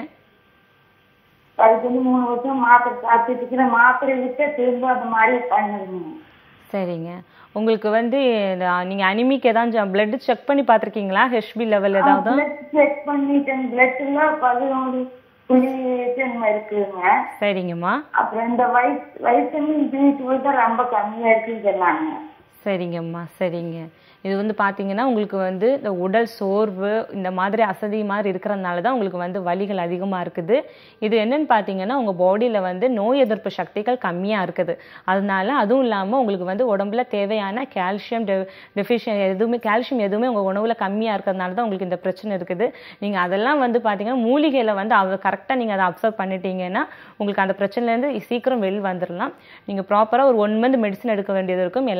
அதுக்கு வந்து மூணு வருஷம் மாத்திரை சாப்பிட்டுட்டு இருக்கிறேன் மாத்திரை விட்டு திரும்ப அந்த மாதிரி பண்ணுதுங்க சரிங்க உங்களுக்கு வந்து இந்த- நீங்க அனிமிக் ஏதாச்சும் பிளட் செக் பண்ணி பார்த்துருக்கீங்களா ஹெச்பி லெவல் ஏதாவது பிளட் செக் பண்ணிட்டேன் பிளட்ல பதினோரு புள்ளி எட்டு என்னமோ இருக்குதுங்க சரிங்கம்மா அப்புறம் இந்த வயசு வயசுன்னு வீட்டு தான் ரொம்ப கம்மியா இருக்குன்னு சொன்னாங்க சரிங்கம்மா சரிங்க இது வந்து பார்த்தீங்கன்னா உங்களுக்கு வந்து இந்த உடல் சோர்வு இந்த மாதிரி அசதி மாதிரி இருக்கிறதுனால தான் உங்களுக்கு வந்து வலிகள் அதிகமாக இருக்குது இது என்னன்னு பார்த்தீங்கன்னா உங்கள் பாடியில் வந்து நோய் எதிர்ப்பு சக்திகள் கம்மியாக இருக்குது அதனால அதுவும் இல்லாமல் உங்களுக்கு வந்து உடம்புல தேவையான கால்சியம் டெஃபிஷியன் எதுவுமே கால்சியம் எதுவுமே உங்கள் உணவில் கம்மியாக இருக்கிறதுனால தான் உங்களுக்கு இந்த பிரச்சனை இருக்குது நீங்கள் அதெல்லாம் வந்து பார்த்தீங்கன்னா மூலிகையில் வந்து அவ கரெக்டாக நீங்கள் அதை அப்சர்வ் பண்ணிட்டீங்கன்னா உங்களுக்கு அந்த பிரச்சனைலேருந்து சீக்கிரம் வெளி வந்துடலாம் நீங்கள் ப்ராப்பராக ஒரு ஒன் மந்த் மெடிசன் எடுக்க வேண்டியது இருக்கும் எல்லாமே மூலிகை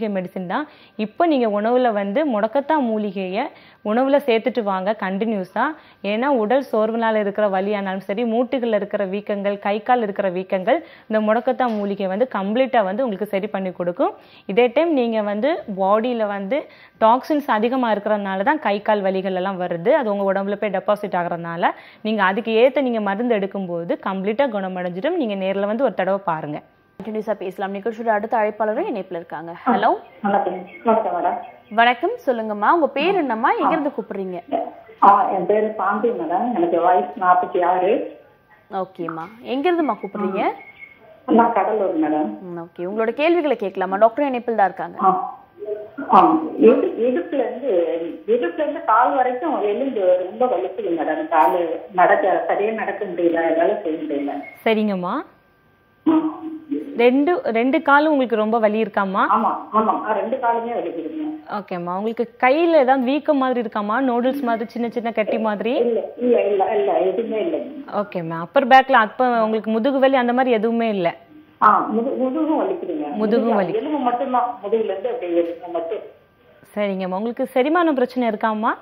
மூலிகை மெடிசின் தான் இப்போ நீங்கள் உணவில் வந்து முடக்கத்தான் மூலிகையை உணவில் சேர்த்துட்டு வாங்க கண்டினியூஸாக ஏன்னா உடல் சோர்வுனால இருக்கிற வலியானாலும் சரி மூட்டுகளில் இருக்கிற வீக்கங்கள் கை கால் இருக்கிற வீக்கங்கள் இந்த முடக்கத்தான் மூலிகை வந்து கம்ப்ளீட்டாக வந்து உங்களுக்கு சரி பண்ணி கொடுக்கும் இதே டைம் நீங்கள் வந்து பாடியில் வந்து டாக்ஸின்ஸ் அதிகமாக இருக்கிறதுனால தான் கை கால் வலிகள் எல்லாம் வருது அது உங்கள் உடம்புல போய் டெபாசிட் ஆகிறதுனால நீங்கள் அதுக்கு ஏற்ற நீங்கள் மருந்து எடுக்கும்போது கம்ப்ளீட்டாக குணமடைஞ்சிடும் நீங்கள் நேரில் வந்து ஒரு தடவை பாருங்கள் கண்டினியூஸா பேசலாம் நிகழ்ச்சியோட அடுத்த அழைப்பாளரும் இணைப்புல இருக்காங்க ஹலோ வணக்கம் வணக்கம் மேடம் வணக்கம் சொல்லுங்கம்மா உங்க பேர் என்னம்மா எங்க இருந்து கூப்பிடுறீங்க ஆ என் பேரு சாந்தி மேடம் எனக்கு வயசு நாற்பத்தி ஆறு ஓகேம்மா எங்க இருந்துமா கூப்பிடுறீங்க நான் கடலூர் மேடம் ஓகே உங்களோட கேள்விகளை கேட்கலாமா டாக்டர் இணைப்பில் தான் இருக்காங்க ஆ ஆ இடு இடுப்புல இருந்து இடுப்புல இருந்து கால் வரைக்கும் எலும்பு ரொம்ப வலிக்குது மேடம் கால் நடக்க சரியா நடக்க முடியல வேலை செய்ய முடியல சரிங்கம்மா ஆ. ரெண்டு ரெண்டு காலும் உங்களுக்கு ரொம்ப வலி இருக்காம்மா ஆமா ஆமா ஆ, ரெண்டு காலுமே வலிக்குதுங்க ஓகேம்மா உங்களுக்கு கையில் ஏதாவது வீக்கம் மாதிரி இருக்காம்மா நூடுல்ஸ் மாதிரி சின்ன சின்ன கட்டி மாதிரி இல்ல இல்ல இல்ல இல்ல எதுவுமே இல்லைங்க ஓகேம்மா அப்பர் பேக்ல அப்போ உங்களுக்கு முதுகு வலி அந்த மாதிரி எதுவுமே இல்லை ஆ முது முதுகும் வலிக்குதுங்க முதுகும் வலி. எலும்பு மட்டும்தான் முதுகுல இருந்து அப்படியே எலும்பு மட்டும் சரிங்கம்மா உங்களுக்கு செரிமான பிரச்சனை இருக்காம்மா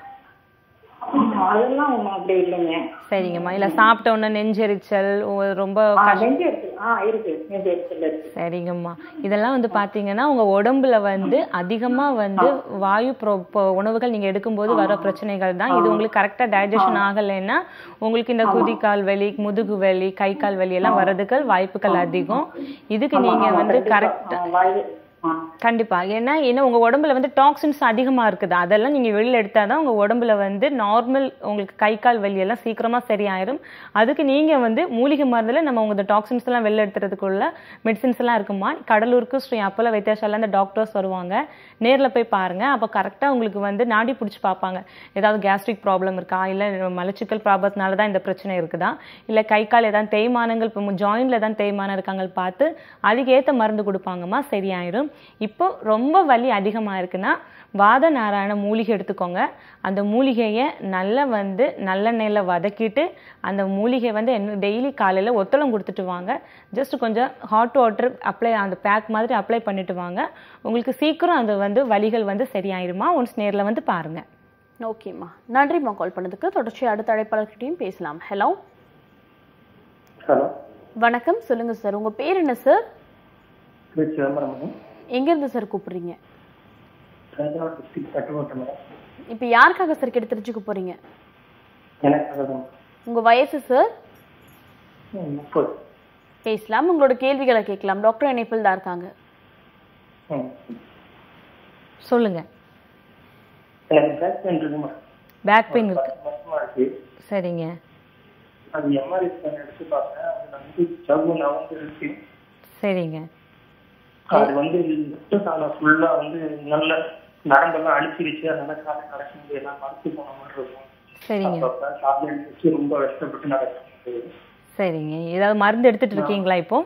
ஆமா, அதெல்லாம் ஒண்ணும் அப்படி இல்லைங்க சரிங்கம்மா இல்லை சாப்பிட்ட உடனே நெஞ்செரிச்சல் ஒ- ரொம்ப ஆ, கஷ்ட நெஞ்சு இருக்கு ஆ இருக்கு நெஞ்சு எரிச்சல் இருக்கு சரிங்கம்மா இதெல்லாம் வந்து பாத்தீங்கன்னா உங்க உடம்புல வந்து அதிகமா வந்து வாயு pro- po- உணவுகள் நீங்க எடுக்கும்போது வர பிரச்சனைகள் தான் இது உங்களுக்கு கரெக்டா டைஜஷன் ஆகலைன்னா உங்களுக்கு இந்த குதிக்கால் வலி முதுகு வலி கை கால் வலி எல்லாம் வர்றதுக்கு வாய்ப்புகள் அதிகம் இதுக்கு நீங்க வந்து கரெக்ட் ஆ, வாயு ஆ கண்டிப்பா ஏன்னா ஏன்னா உங்க உடம்புல வந்து டாக்ஸின்ஸ் அதிகமா இருக்குது அதெல்லாம் நீங்க வெளியில எடுத்தாதான் உங்க உடம்புல வந்து நார்மல் உங்களுக்கு கை கால் வலி எல்லாம் சீக்கிரமா சரியாயிரும் அதுக்கு நீங்க வந்து மூலிகை மருந்துல நம்ம உங்க டாக்ஸின்ஸ் எல்லாம் வெளில எடுத்துறதுக்குள்ள மெடிசின்ஸ் எல்லாம் இருக்குமா கடலூருக்கு ஸ்ரீ அப்போலோ வைத்தியசாலையில் அந்த டாக்டர்ஸ் வருவாங்க நேர்ல போய் பாருங்க அப்போ கரெக்டா உங்களுக்கு வந்து நாடி பிடிச்சி பார்ப்பாங்க ஏதாவது கேஸ்ட்ரிக் ப்ராப்ளம் இருக்கா இல்ல மலச்சிக்கல் ப்ராப்ளத்தினால தான் இந்த பிரச்சனை இருக்குதா இல்ல கை கால் ஏதாவது தேய்மானங்கள் இப்போ ஜாயின்ல ஏதாவது தேய்மானம் இருக்காங்க பார்த்து அதுக்கேத்த மருந்து கொடுப்பாங்கம்மா சரியாயிரும் இப்போ ரொம்ப வலி அதிகமா இருக்குன்னா வாத நாராயண மூலிகை எடுத்துக்கோங்க அந்த மூலிகையை நல்லா வந்து நல்லெண்ணெயில் வதக்கிட்டு அந்த மூலிகை வந்து என்ன டெய்லி காலையில் ஒத்தளம் கொடுத்துட்டு வாங்க ஜஸ்ட் கொஞ்சம் ஹாட் வாட்டர் அப்ளை அந்த பேக் மாதிரி அப்ளை பண்ணிட்டு வாங்க உங்களுக்கு சீக்கிரம் அது வந்து வலிகள் வந்து சரியாயிருமா ஒன்ஸ் நேரில் வந்து பாருங்க ஓகேம்மா நன்றிம்மா கால் பண்ணதுக்கு தொடர்ச்சி அடுத்த அழைப்பாளர்கிட்டையும் பேசலாம் ஹலோ ஹலோ வணக்கம் சொல்லுங்க சார் உங்க பேர் என்ன சார் பேர் சிதம்பரம் மேடம் எங்க இருந்து சார் கூப்பிடுறீங்க தஞ்சாவூர் டிஸ்ட்ரிக்ட் பட்டுக்கோட்டை மேடம் இப்போ யாருக்காக சார் கேட்டு தெரிஞ்சுக்க போறீங்க எனக்காக தான் உங்க வயசு சார் ம், முப்பது பேசலாம் உங்களோட கேள்விகளை கேட்கலாம் டாக்டர் இணைப்பில் தான் இருக்காங்க ம். சொல்லுங்க எனக்கு பேக் பெயின் இருக்கு மேடம் பேக் பெயின் இருக்கு பத்து மாசமா இருக்கு சரிங்க அது எம்ஆர்ஐ ஸ்கேன் எடுத்து பார்த்தேன் அதுல வந்து ஜவ்வு நவந்து இருக்கு சரிங்க அது வந்து லெஃப்ட் காலம் ஃபுல்லா வந்து நல்ல நரம்பெல்லாம் அழிச்சிருச்சு அதனால காலை நடக்க முடியல மறுத்து போன மாதிரி இருக்கும் சரிங்க அப்பப்ப டாப்லெட் வச்சு ரொம்ப கஷ்டப்பட்டு நடக்க முடியுது சரிங்க ஏதாவது மருந்து எடுத்துட்டு இருக்கீங்களா இப்போ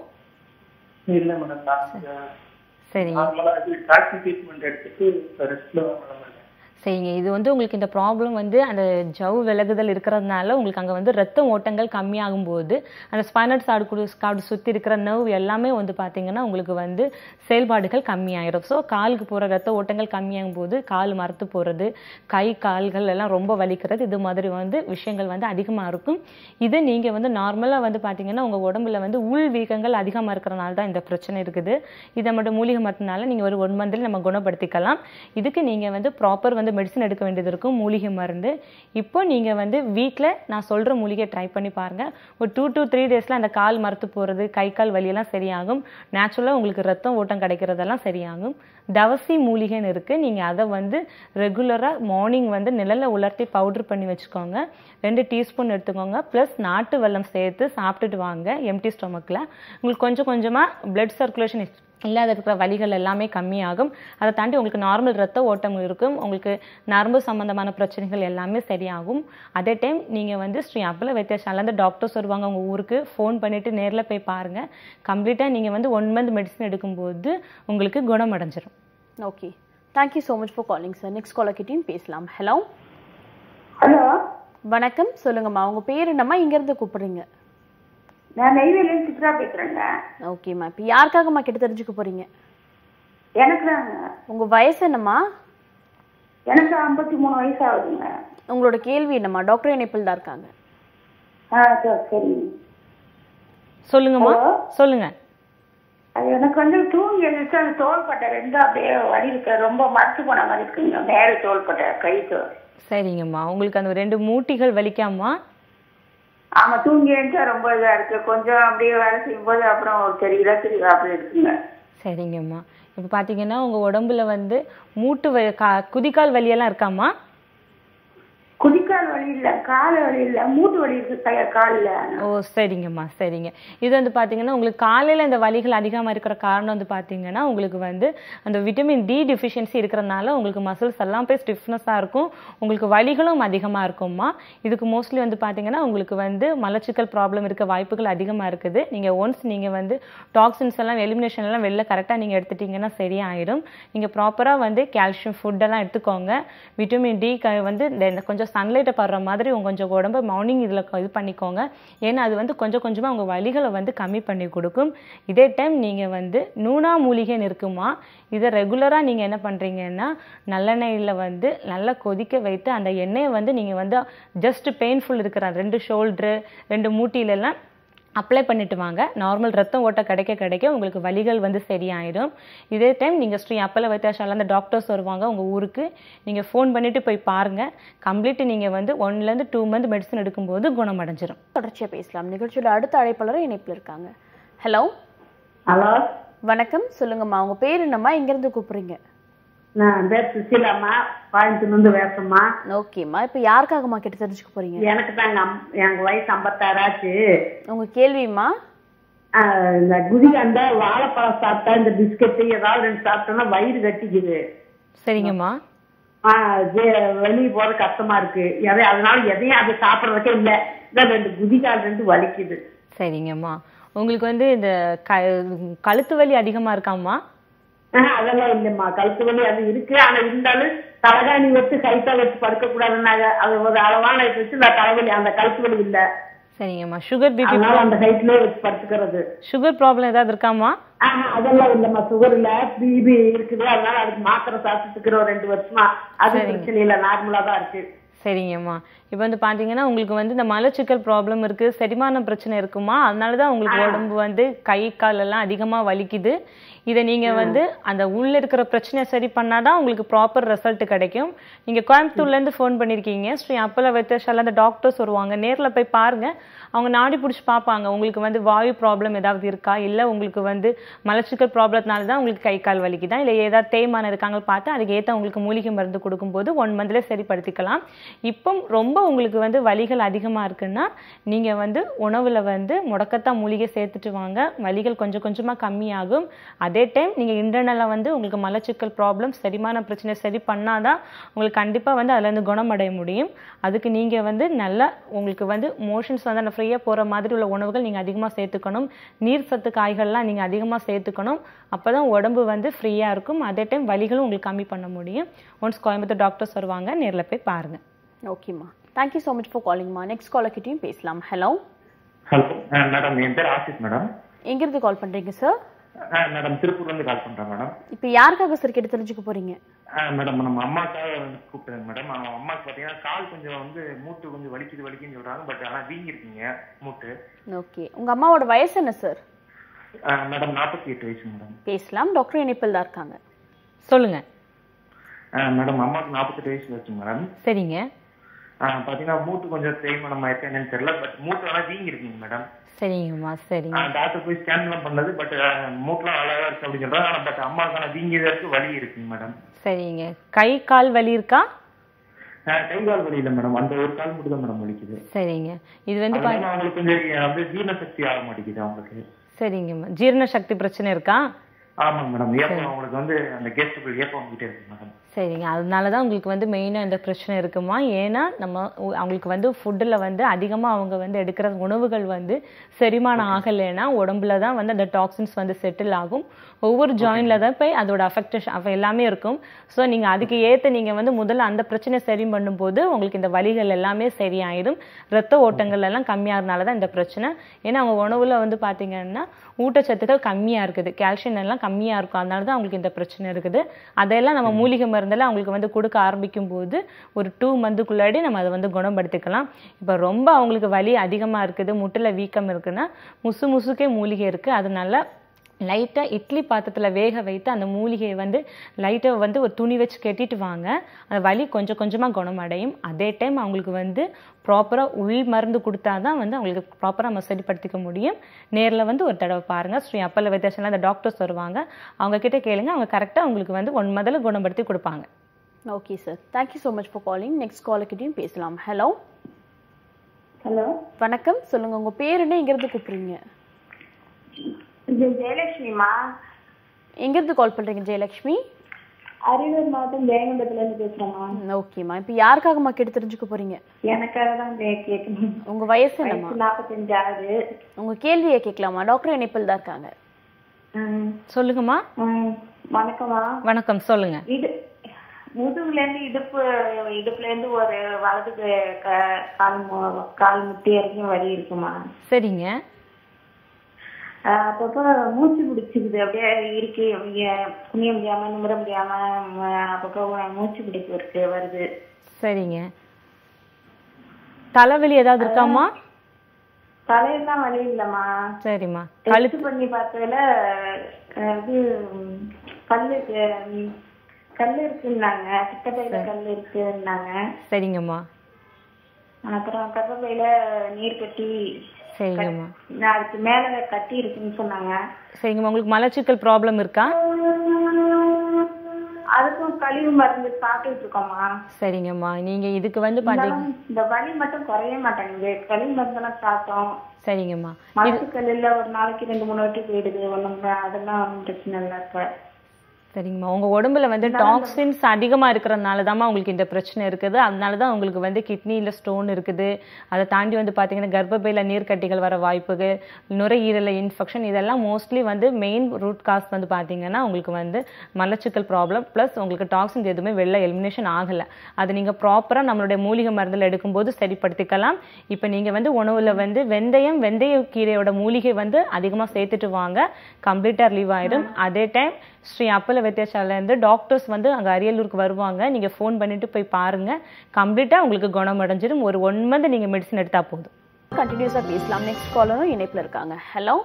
இல்ல மேடம் நான் சரிங்க நார்மலா இது டாக்ஸி ட்ரீட்மெண்ட் எடுத்துட்டு ரெஸ்ட்ல தான் மேடம் இருக்கேன் சரிங்க இது வந்து உங்களுக்கு இந்த ப்ராப்ளம் வந்து அந்த ஜவ் விலகுதல் இருக்கிறதுனால உங்களுக்கு அங்கே வந்து ரத்த ஓட்டங்கள் கம்மியாகும் போது அந்த ஸ்பைனல் சாடு குடு காடு சுற்றி இருக்கிற நர்வ் எல்லாமே வந்து பார்த்தீங்கன்னா உங்களுக்கு வந்து செயல்பாடுகள் கம்மியாயிரும் ஸோ காலுக்கு போகிற ரத்த ஓட்டங்கள் கம்மியாகும் போது கால் மரத்து போகிறது கை கால்கள் எல்லாம் ரொம்ப வலிக்கிறது இது மாதிரி வந்து விஷயங்கள் வந்து அதிகமாக இருக்கும் இது நீங்கள் வந்து நார்மலாக வந்து பார்த்தீங்கன்னா உங்கள் உடம்புல வந்து உள் வீக்கங்கள் அதிகமாக இருக்கிறனால தான் இந்த பிரச்சனை இருக்குது இதை மட்டும் மூலிகை மருத்துனால நீங்கள் ஒரு ஒன் மந்த்ல நம்ம குணப்படுத்திக்கலாம் இதுக்கு நீங்கள் வந்து ப்ராப்பர் வந்து மெடிசன் எடுக்க வேண்டியது இருக்கும் மூலிகை மருந்து இப்போ நீங்கள் வந்து வீட்டில் நான் சொல்கிற மூலிகை ட்ரை பண்ணி பாருங்கள் ஒரு டூ to த்ரீ டேஸில் அந்த கால் மரத்து போகிறது கை கால் வலியெல்லாம் சரியாகும் நேச்சுரலாக உங்களுக்கு ரத்தம் ஓட்டம் கிடைக்கிறதெல்லாம் சரியாகும் தவசி மூலிகைன்னு இருக்குது நீங்கள் அதை வந்து ரெகுலராக மார்னிங் வந்து நிழல்ல உலர்த்தி பவுடர் பண்ணி வச்சுக்கோங்க ரெண்டு டீஸ்பூன் எடுத்துக்கோங்க ப்ளஸ் நாட்டு வெல்லம் சேர்த்து சாப்பிட்டுட்டு வாங்க எம்டி ஸ்டொமக்கில் உங்களுக்கு கொஞ்சம் கொஞ்சமாக பிளட் சர்க்குலேஷன் இல்லாத இருக்கிற வலிகள் எல்லாமே கம்மியாகும் அதை தாண்டி உங்களுக்கு நார்மல் ரத்த ஓட்டம் இருக்கும் உங்களுக்கு நரம்பு சம்பந்தமான பிரச்சனைகள் எல்லாமே சரியாகும் அதே டைம் நீங்கள் வந்து ஸ்ரீ அப்பல வைத்தியசாலேருந்து டாக்டர்ஸ் வருவாங்க உங்கள் ஊருக்கு ஃபோன் பண்ணிவிட்டு நேரில் போய் பாருங்கள் கம்ப்ளீட்டாக நீங்கள் வந்து ஒன் மந்த் மெடிசன் எடுக்கும்போது உங்களுக்கு குணமடைஞ்சிரும் okay thank you so much for calling sir next காலர்கிட்டையும் பேசலாம் ஹலோ ஹலோ வணக்கம் சொல்லுங்கம்மா உங்க பேர் என்னம்மா இங்கேருந்து கூப்பிடுறீங்க நான் நெய்வேலியில சித்ரா பேசுறேங்க ஓகேம்மா இப்போ யாருக்காகம்மா கேட்டு தெரிஞ்சுக்க போறீங்க எனக்கு தாங்க உங்க வயசு என்னம்மா எனக்கு ஐம்பத்தி மூணு வயசு ஆகுதுங்க உங்களோட கேள்வி என்னம்மா டாக்டர் இணைப்பில் தான் இருக்காங்க ஆ சரி சரிங்க சொல்லுங்கம்மா Hello? சொல்லுங்க அது எனக்கு வந்து தூங்கி எழுந்துச்சு அந்த தோள்பட்டை ரெண்டும் அப்படியே வலி இருக்கு ரொம்ப மறுத்து போன மாதிரி இருக்குங்க மேலே தோள்பட்டை கை தோல் சரிங்கம்மா உங்களுக்கு அந்த ரெண்டு மூட்டிகள் வலிக்காமா ஆமா தூங்கி எழுந்தா ரொம்ப இதா இருக்கு கொஞ்சம் அப்படியே வேலை செய்யும் போது அப்புறம் ஒரு தெரியல தெரியல அப்படி இருக்குங்க சரிங்கம்மா இப்போ பார்த்தீங்கன்னா உங்கள் உடம்புல வந்து மூட்டு வ கா குதிக்கால் வலியெல்லாம் இருக்காம்மா குதிக்கால் வலி இல்ல கால் வலி இல்ல மூட்டு வலி இருக்கு கை காலில் ஓ சரிங்கம்மா சரிங்க இது வந்து பார்த்தீங்கன்னா உங்களுக்கு காலையில் இந்த வலிகள் அதிகமாக இருக்கிற காரணம் வந்து பார்த்தீங்கன்னா உங்களுக்கு வந்து அந்த விட்டமின் டி டிஃபிஷியன்சி இருக்கிறனால உங்களுக்கு மசில்ஸ் எல்லாம் போய் ஸ்டிஃப்னஸாக இருக்கும் உங்களுக்கு வலிகளும் அதிகமாக இருக்கும்மா இதுக்கு மோஸ்ட்லி வந்து பார்த்தீங்கன்னா உங்களுக்கு வந்து மலச்சிக்கல் ப்ராப்ளம் இருக்க வாய்ப்புகள் அதிகமாக இருக்குது நீங்கள் ஒன்ஸ் நீங்கள் வந்து டாக்ஸின்ஸ் எல்லாம் எலிமினேஷன் எல்லாம் வெளில கரெக்டாக நீங்கள் எடுத்துட்டீங்கன்னா சரியாயிடும் நீங்கள் ப்ராப்பராக வந்து கால்சியம் ஃபுட்டெல்லாம் எடுத்துக்கோங்க விட்டமின் டி க வந்து இந்த கொஞ்சம் சன்லைட்டை படுற மாதிரி உங்க கொஞ்சம் உடம்ப மார்னிங் இதில் இது பண்ணிக்கோங்க ஏன்னா அது வந்து கொஞ்சம் கொஞ்சமாக உங்கள் வலிகளை வந்து கம்மி பண்ணி கொடுக்கும் இதே டைம் நீங்கள் வந்து நூனா மூலிகைன்னு இருக்குமா இதை ரெகுலராக நீங்கள் என்ன பண்ணுறீங்கன்னா நல்லெண்ணெயில் வந்து நல்லா கொதிக்க வைத்து அந்த எண்ணெயை வந்து நீங்கள் வந்து ஜஸ்ட் பெயின்ஃபுல் இருக்கிற ரெண்டு ஷோல்ட்ரு ரெண்டு மூட்டிலெல்லாம் அப்ளை பண்ணிட்டு வாங்க நார்மல் ரத்தம் ஓட்ட கிடைக்க கிடைக்க உங்களுக்கு வலிகள் வந்து சரியாயிடும் இதே டைம் நீங்கள் ஸ்ரீ அப்பல வைத்தியசாலை அந்த டாக்டர்ஸ் வருவாங்க உங்கள் ஊருக்கு நீங்கள் ஃபோன் பண்ணிட்டு போய் பாருங்க கம்ப்ளீட் நீங்கள் வந்து ஒன்லேருந்து டூ மந்த் மெடிசன் எடுக்கும்போது குணமடைஞ்சிரும் தொடர்ச்சியா பேசலாம் நிகழ்ச்சியோட அடுத்த அழைப்பாளர் இணைப்பில் இருக்காங்க ஹலோ ஹலோ வணக்கம் சொல்லுங்கம்மா உங்க பேர் என்னம்மா எங்க இருந்து கூப்பிடுறீங்க நான் பேர் சுசீலாம்மா கோயம்புத்தூர்லேருந்து பேசுறேம்மா ஓகேம்மா இப்போ யாருக்காகம்மா கேட்டு தெரிஞ்சுக்க போறீங்க எனக்கு தாங்க அம்- எனக்கு வயசு ஐம்பத்தாறு ஆச்சு உங்க கேள்விம்மா ஆஹ் இந்த குதிகாண்ட வாழைப்பழம் சாப்பிட்டா இந்த பிஸ்கட்டு ஏதாவது ரெண்டு சாப்பிட்டோம்னா வயிறு கட்டிக்குது சரிங்கம்மா ஆஹ் ஜே- வெளிய போற கஷ்டமா இருக்கு எதை அதனால எதையும் அது சாப்பிடறதுக்கே இல்ல இந்த ரெண்டு குதிகால் ரெண்டு வலிக்குது சரிங்கம்மா உங்களுக்கு வந்து இந்த க கழுத்து வலி அதிகமாக இருக்காம்மா ஆஹ் அதெல்லாம் இல்லைம்மா கழுத்து வலி அது இருக்கு ஆனா இருந்தாலும் தலகாணி வச்சு கைத்தா வச்சு படுக்க கூடாதுன்னாங்க அது ஒரு அளவான இது வச்சு நான் தலைவலி அந்த கழுத்து வலி இல்ல சரிங்கம்மா சுகர் பிபி அதனால அந்த ஹைட்லயே வச்சு படுத்துக்கிறது சுகர் ப்ராப்ளம் ஏதாவது இருக்காம்மா ஆஹ் அதெல்லாம் இல்லம்மா சுகர் இல்ல பிபி இருக்குது அதனால அதுக்கு மாத்திரை சாப்பிட்டு இருக்கிறோம் ரெண்டு வருஷமா அது பிரச்சனை இல்ல நார்மலா தான் இருக்கு சரிங்கம்மா இப்போ வந்து பார்த்தீங்கன்னா உங்களுக்கு வந்து இந்த மலச்சிக்கல் ப்ராப்ளம் இருக்கு செரிமான பிரச்சனை இருக்குமா அதனால தான் உங்களுக்கு உடம்பு வந்து கை கால் எல்லாம் அதிகமாக வலிக்குது இதை நீங்க வந்து அந்த உள்ள இருக்கிற பிரச்சனையை சரி பண்ணாதான் உங்களுக்கு ப்ராப்பர் ரிசல்ட் கிடைக்கும் நீங்க கோயம்புத்தூர்ல இருந்து ஃபோன் பண்ணிருக்கீங்க ஸ்ரீ அப்பல வைத்தியசாலை அந்த டாக்டர்ஸ் வருவாங்க நேர்ல போய் பாருங்க அவங்க நாடி பிடிச்சி பார்ப்பாங்க உங்களுக்கு வந்து வாயு ப்ராப்ளம் ஏதாவது இருக்கா இல்ல உங்களுக்கு வந்து மலச்சிக்கல் ப்ராப்ளத்தினால தான் உங்களுக்கு கை கால் வலிக்குதா இல்ல ஏதாவது தேய்மானம் இருக்காங்க பார்த்து அதுக்கு ஏத்த உங்களுக்கு மூலிகை மருந்து கொடுக்கும்போது ஒன் மந்த்ல சரிப்படுத்திக்கலாம் இப்போ ரொம்ப உங்களுக்கு வந்து வலிகள் அதிகமா இருக்குன்னா நீங்க வந்து உணவுல வந்து முடக்கத்தான் மூலிகை சேர்த்துட்டு வாங்க வலிகள் கொஞ்சம் கொஞ்சமா கம்மியாகும் அதே டைம் நீங்க இன்டர்னலா வந்து உங்களுக்கு மலச்சிக்கல் ப்ராப்ளம் செரிமான பிரச்சனை சரி பண்ணாதான் உங்களுக்கு கண்டிப்பா வந்து அதுல இருந்து குணமடைய முடியும் அதுக்கு நீங்க வந்து நல்லா உங்களுக்கு வந்து மோஷன்ஸ் வந்து அந்த ஃப்ரீயா போற மாதிரி உள்ள உணவுகள் நீங்க அதிகமா சேர்த்துக்கணும் நீர் சத்து காய்கள்லாம் நீங்க அதிகமா சேர்த்துக்கணும் அப்பதான் உடம்பு வந்து ஃப்ரீயா இருக்கும் அதே டைம் வலிகளும் உங்களுக்கு கம்மி பண்ண முடியும் ஒன்ஸ் கோயம்புத்தூர் டாக்டர்ஸ் வருவாங்க நேர்ல போய் பாருங்க ஓகேம்மா தேங்க்யூ ஸோ மச் ஃபார் காலிங்மா நெக்ஸ்ட் காலர் கிட்டயும் பேசலாம் ஹலோ ஹலோ மேடம் என் பேர் ஆசிஸ் மேடம் எங்கிருந்து கால் பண்றீங்க சார் மேடம் திருப்பூர்லேருந்து கால் பண்ணுறேன் மேடம் இப்போ யாருக்காக சார் கேட்டு தெரிஞ்சுக்க போறீங்க மேடம் நம்ம அம்மாக்காக வந்து கூப்பிட்டேன் மேடம் அவங்க அம்மாக்கு பார்த்தீங்கன்னா கால் கொஞ்சம் வந்து மூட்டு கொஞ்சம் வலிக்குது வலிக்குன்னு சொல்றாங்க பட் ஆனால் வீங்கி இருக்கீங்க மூட்டு ஓகே உங்க அம்மாவோட வயசு என்ன சார் மேடம் நாற்பத்தி எட்டு வயசு மேடம் பேசலாம் டாக்டர் இணைப்பில் தான் இருக்காங்க சொல்லுங்க மேடம் அம்மாவுக்கு நாற்பத்தெட்டு வயசு வச்சு மேடம் சரிங்க பார்த்தீங்கன்னா மூட்டு கொஞ்சம் தேய்மானம் ஆயிருக்கு என்னன்னு தெரியல பட் மூட்டு ஆனால் வீங்கி இருக்குங்க மேடம் சரிங்கம்மா சரிங்க டாக்டர் போய் ஸ்கேன் எல்லாம் பண்ணது பட் மூட்டுலாம் அழகா இருக்கு அப்படின்னு சொல்றாங்க ஆனா பட் அம்மாவுக்கான வீங்கியதா இருக்கு வலி இருக்குங்க மேடம் சரிங்க கை கால் வலி இருக்கா கை கால் வலி இல்ல மேடம் அந்த ஒரு கால் மட்டும் தான் மேடம் வலிக்குது சரிங்க இது வந்து பா- அதனால அவங்களுக்கு கொஞ்சம் வந்து ஜீரண சக்தி ஆக மாட்டேங்குது அவங்களுக்கு சரிங்கம்மா ஜீரண சக்தி பிரச்சனை இருக்கா ஆமாங்க மேடம் ஏப்பம் அவங்களுக்கு வந்து அந்த கேஸ்ட்ரிபிள் ஏப்பம் வந்துட்டே இருக்கு மேடம் சரிங்க அதனால தான் உங்களுக்கு வந்து மெயினாக இந்த பிரச்சனை இருக்குமா ஏன்னா நம்ம உ- அவங்களுக்கு வந்து ஃபுட்டில் வந்து அதிகமாக அவங்க வந்து எடுக்கிற உணவுகள் வந்து செரிமானம் ஆகலைன்னா உடம்புல தான் வந்து அந்த டாக்ஸின்ஸ் வந்து செட்டில் ஆகும் ஒவ்வொரு ஜாயின்ல தான் போய் அதோட அஃபெக்டேஷன் எல்லாமே இருக்கும் ஸோ நீங்கள் அதுக்கு ஏற்ற நீங்கள் வந்து முதல்ல அந்த பிரச்சனை சரி பண்ணும்போது உங்களுக்கு இந்த வலிகள் எல்லாமே சரியாயிடும் ரத்த ஓட்டங்கள் எல்லாம் கம்மியாகிறதுனால தான் இந்த பிரச்சனை ஏன்னா அவங்க உணவுல வந்து பார்த்தீங்கன்னா ஊட்டச்சத்துக்கள் கம்மியாக இருக்குது கால்சியம் எல்லாம் கம்மியாக இருக்கும் அதனால தான் அவங்களுக்கு இந்த பிரச்சனை இருக்குது அதையெல்லாம் நம்ம மூலிகை மருந்தெல்லாம் அவங்களுக்கு வந்து கொடுக்க ஆரம்பிக்கும் போது ஒரு டூ மந்த்துக்குள்ளாடி நம்ம அதை வந்து குணப்படுத்திக்கலாம் இப்போ ரொம்ப அவங்களுக்கு வலி அதிகமாக இருக்குது முட்டில் வீக்கம் இருக்குன்னா முசு முசுக்கே மூலிகை இருக்குது அதனால லைட்டாக இட்லி பாத்திரத்தில் வேக வைத்து அந்த மூலிகையை வந்து லைட்டாக வந்து ஒரு துணி வச்சு கட்டிட்டு வாங்க அந்த வலி கொஞ்சம் கொஞ்சமாக குணமடையும் அதே டைம் அவங்களுக்கு வந்து ப்ராப்பராக உள் மருந்து கொடுத்தா தான் வந்து அவங்களுக்கு ப்ராப்பராக நம்ம சரிப்படுத்திக்க முடியும் நேரில் வந்து ஒரு தடவை பாருங்கள் ஸ்ரீ அப்பல்ல வித்தியாசம்லாம் அந்த டாக்டர்ஸ் வருவாங்க அவங்க கிட்ட கேளுங்க அவங்க கரெக்டாக உங்களுக்கு வந்து ஒன் முதல்ல குணப்படுத்தி கொடுப்பாங்க okay sir thank you so much for calling next காலுக்கிட்டையும் பேசலாம் ஹலோ ஹலோ வணக்கம் சொல்லுங்க உங்க பேர் என்ன எங்கிருந்து கூப்பிடுறீங்க இது ஜெயலட்சுமிமா எங்கிருந்து கால் பண்றீங்க ஜெயலட்சுமி அரியலூர் மாவட்டம் ஜெயங்கொண்டத்துல இருந்து பேசுறேம்மா ஓகேம்மா இப்போ யாருக்காகம்மா கேட்டு தெரிஞ்சுக்க போறீங்க எனக்காக தான் கே- கேட்கணும் உங்க வயசு என்னம்மா வயசு நாற்பத்தஞ்சு ஆகுது உங்க கேள்வியை கேட்கலாமா டாக்டர் இணைப்பில் தான் இருக்காங்க ம், சொல்லுங்கம்மா ம், வணக்கம்மா வணக்கம் சொல்லுங்க இது முதுகுல இருந்து இடுப்பு இடுப்புல இருந்து ஒரு வலது க- க- கால் மு- கால் முட்டி வரைக்கும் வலி இருக்குமா சரிங்க ஆஹ் அப்பப்போ மூச்சு பிடிச்சிக்குது அப்படியே இருக்கு அப்படியே குனிய முடியாம நிமிர முடியாம ம, அப்பப்போ மூச்சு பிடிப்பு இருக்கு வருது சரிங்க தலைவலி ஏதாவது இருக்காம்மா தலையெல்லாம் வலி இல்லம்மா சரிம்மா டெஸ்ட் பண்ணி பார்த்ததுல அஹ், இது ம், கல்லு ம், கல்லு இருக்குன்னாங்க பித்தப்பையில கல் இருக்குன்னாங்க சரிங்கம்மா அப்புறம் கர்ப்பப்பையில நீர் கட்டி சரிங்கம்மா நான் அதுக்கு மேல கட்டி இருக்குன்னு சொன்னாங்க சரிங்கம்மா உங்களுக்கு மலச்சிக்கல் ப்ராப்ளம் இருக்கா அதுக்கும் கழிவு மருந்து சாப்பிட்டுட்டு இருக்கோம்மா சரிங்கம்மா நீங்க இதுக்கு வந்து பாத்தீங்க இருந்தாலும் இந்த வலி மட்டும் குறைய மாட்டேங்குது கழிவு மருந்தெல்லாம் சாப்பிட்டோம் சரிங்கம்மா மலத்துக்கல் இல்ல ஒரு நாளைக்கு ரெண்டு மூணு வாட்டி போயிடுது ஒண்ணும் அதெல்லாம் ஒண்ணும் பிரச்சனை இல்லை இப்ப சரிங்கம்மா உங்க உடம்புல வந்து டாக்ஸின்ஸ் அதிகமா இருக்கிறதுனால தாம்மா உங்களுக்கு இந்த பிரச்சனை இருக்குது அதனால தான் உங்களுக்கு வந்து கிட்னில ஸ்டோன் இருக்குது அதை தாண்டி வந்து பாத்தீங்கன்னா கர்ப்பப்பையில நீர்க்கட்டிகள் வர வாய்ப்புகள் நுரையீரல இன்ஃபெக்ஷன் இதெல்லாம் மோஸ்ட்லி வந்து மெயின் ரூட் காஸ் வந்து பாத்தீங்கன்னா உங்களுக்கு வந்து மலச்சிக்கல் ப்ராப்ளம் ப்ளஸ் உங்களுக்கு டாக்ஸின்ஸ் எதுவுமே வெளில எலிமினேஷன் ஆகல அது நீங்க ப்ராப்பரா நம்மளுடைய மூலிகை மருந்துல எடுக்கும்போது சரிப்படுத்திக்கலாம் இப்போ நீங்க வந்து உணவுல வந்து வெந்தயம் வெந்தய கீரையோட மூலிகை வந்து அதிகமா சேர்த்துட்டு வாங்க கம்ப்ளீட்டா ரிலீவ் ஆயிடும் அதே டைம் ஸ்ரீ அப்பல வித்தியாசால இருந்து டாக்டர்ஸ் வந்து அங்க அரியலூருக்கு வருவாங்க நீங்க ஃபோன் பண்ணிட்டு போய் பாருங்க கம்ப்ளீட்டா உங்களுக்கு குணமடைஞ்சிடும் ஒரு ஒன் மந்த் நீங்க மெடிசன் எடுத்தா போதும் கண்டினியூஸா பேசலாம் நெக்ஸ்ட் காலரும் இணைப்புல இருக்காங்க ஹலோ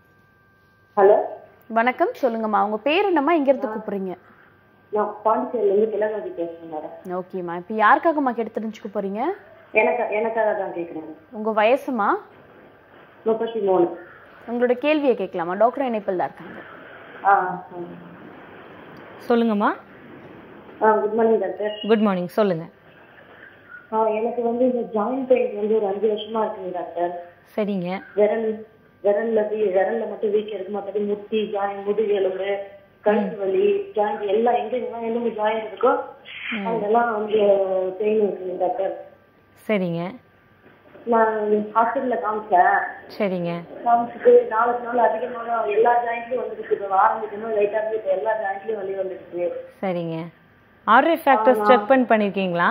ஹலோ வணக்கம் சொல்லுங்கம்மா உங்க பேர் என்னம்மா எங்கிருந்து கூப்பிடுறீங்க நான் பாண்டிச்சேரியில இருந்து திலகவதி பேசுறேன் மேடம் ஓகேம்மா இப்போ யாருக்காகம்மா கேட்டு தெரிஞ்சுக்க போறீங்க எனக்கு எனக்காக தான் கேட்குறேன் உங்க வயசுமா முப்பத்தி மூணு உங்களோட கேள்வியை கேட்கலாமா டாக்டர் இணைப்பில் தான் இருக்காங்க ஆ சொல்லுங்கம்மா ஆ good morning doctor good morning சொல்லுங்க ஆ எனக்கு வந்து இந்த ஜாயிண்ட் பெயின் வந்து ஒரு அஞ்சு வருஷமா இருக்குங்க டாக்டர் சரிங்க விரல் விரல்ல வீ- விரல்ல மட்டும் வீக்கம் இருக்கு மற்றபடி முட்டி ஜாயின் முதுகு எலும்பு கழுத்து வலி ஜாயிண்ட் எல்லாம் எங்க எங்கெல்லாம் எலும்பு ஜாயிண்ட் இருக்கோ அதெல்லாம் வந்து பெயின் இருக்குங்க டாக்டர் சரிங்க நான் ஹாஸ்பிட்டல்ல காமிச்சேன் சரிங்க காமிச்சிட்டு நாளுக்கு நாள் அதிகமான எல்லா ஜாயிண்ட்லயும் வந்துருக்கு இப்போ ஆரம்பிக்கணும் லைட்டா இருந்து இப்போ எல்லா ஜாயிண்ட்லயும் வலி வந்துருக்கு சரிங்க ஆர்ஏ ஃபேக்டர்ஸ் செக் பண்ணி பண்ணிருக்கீங்களா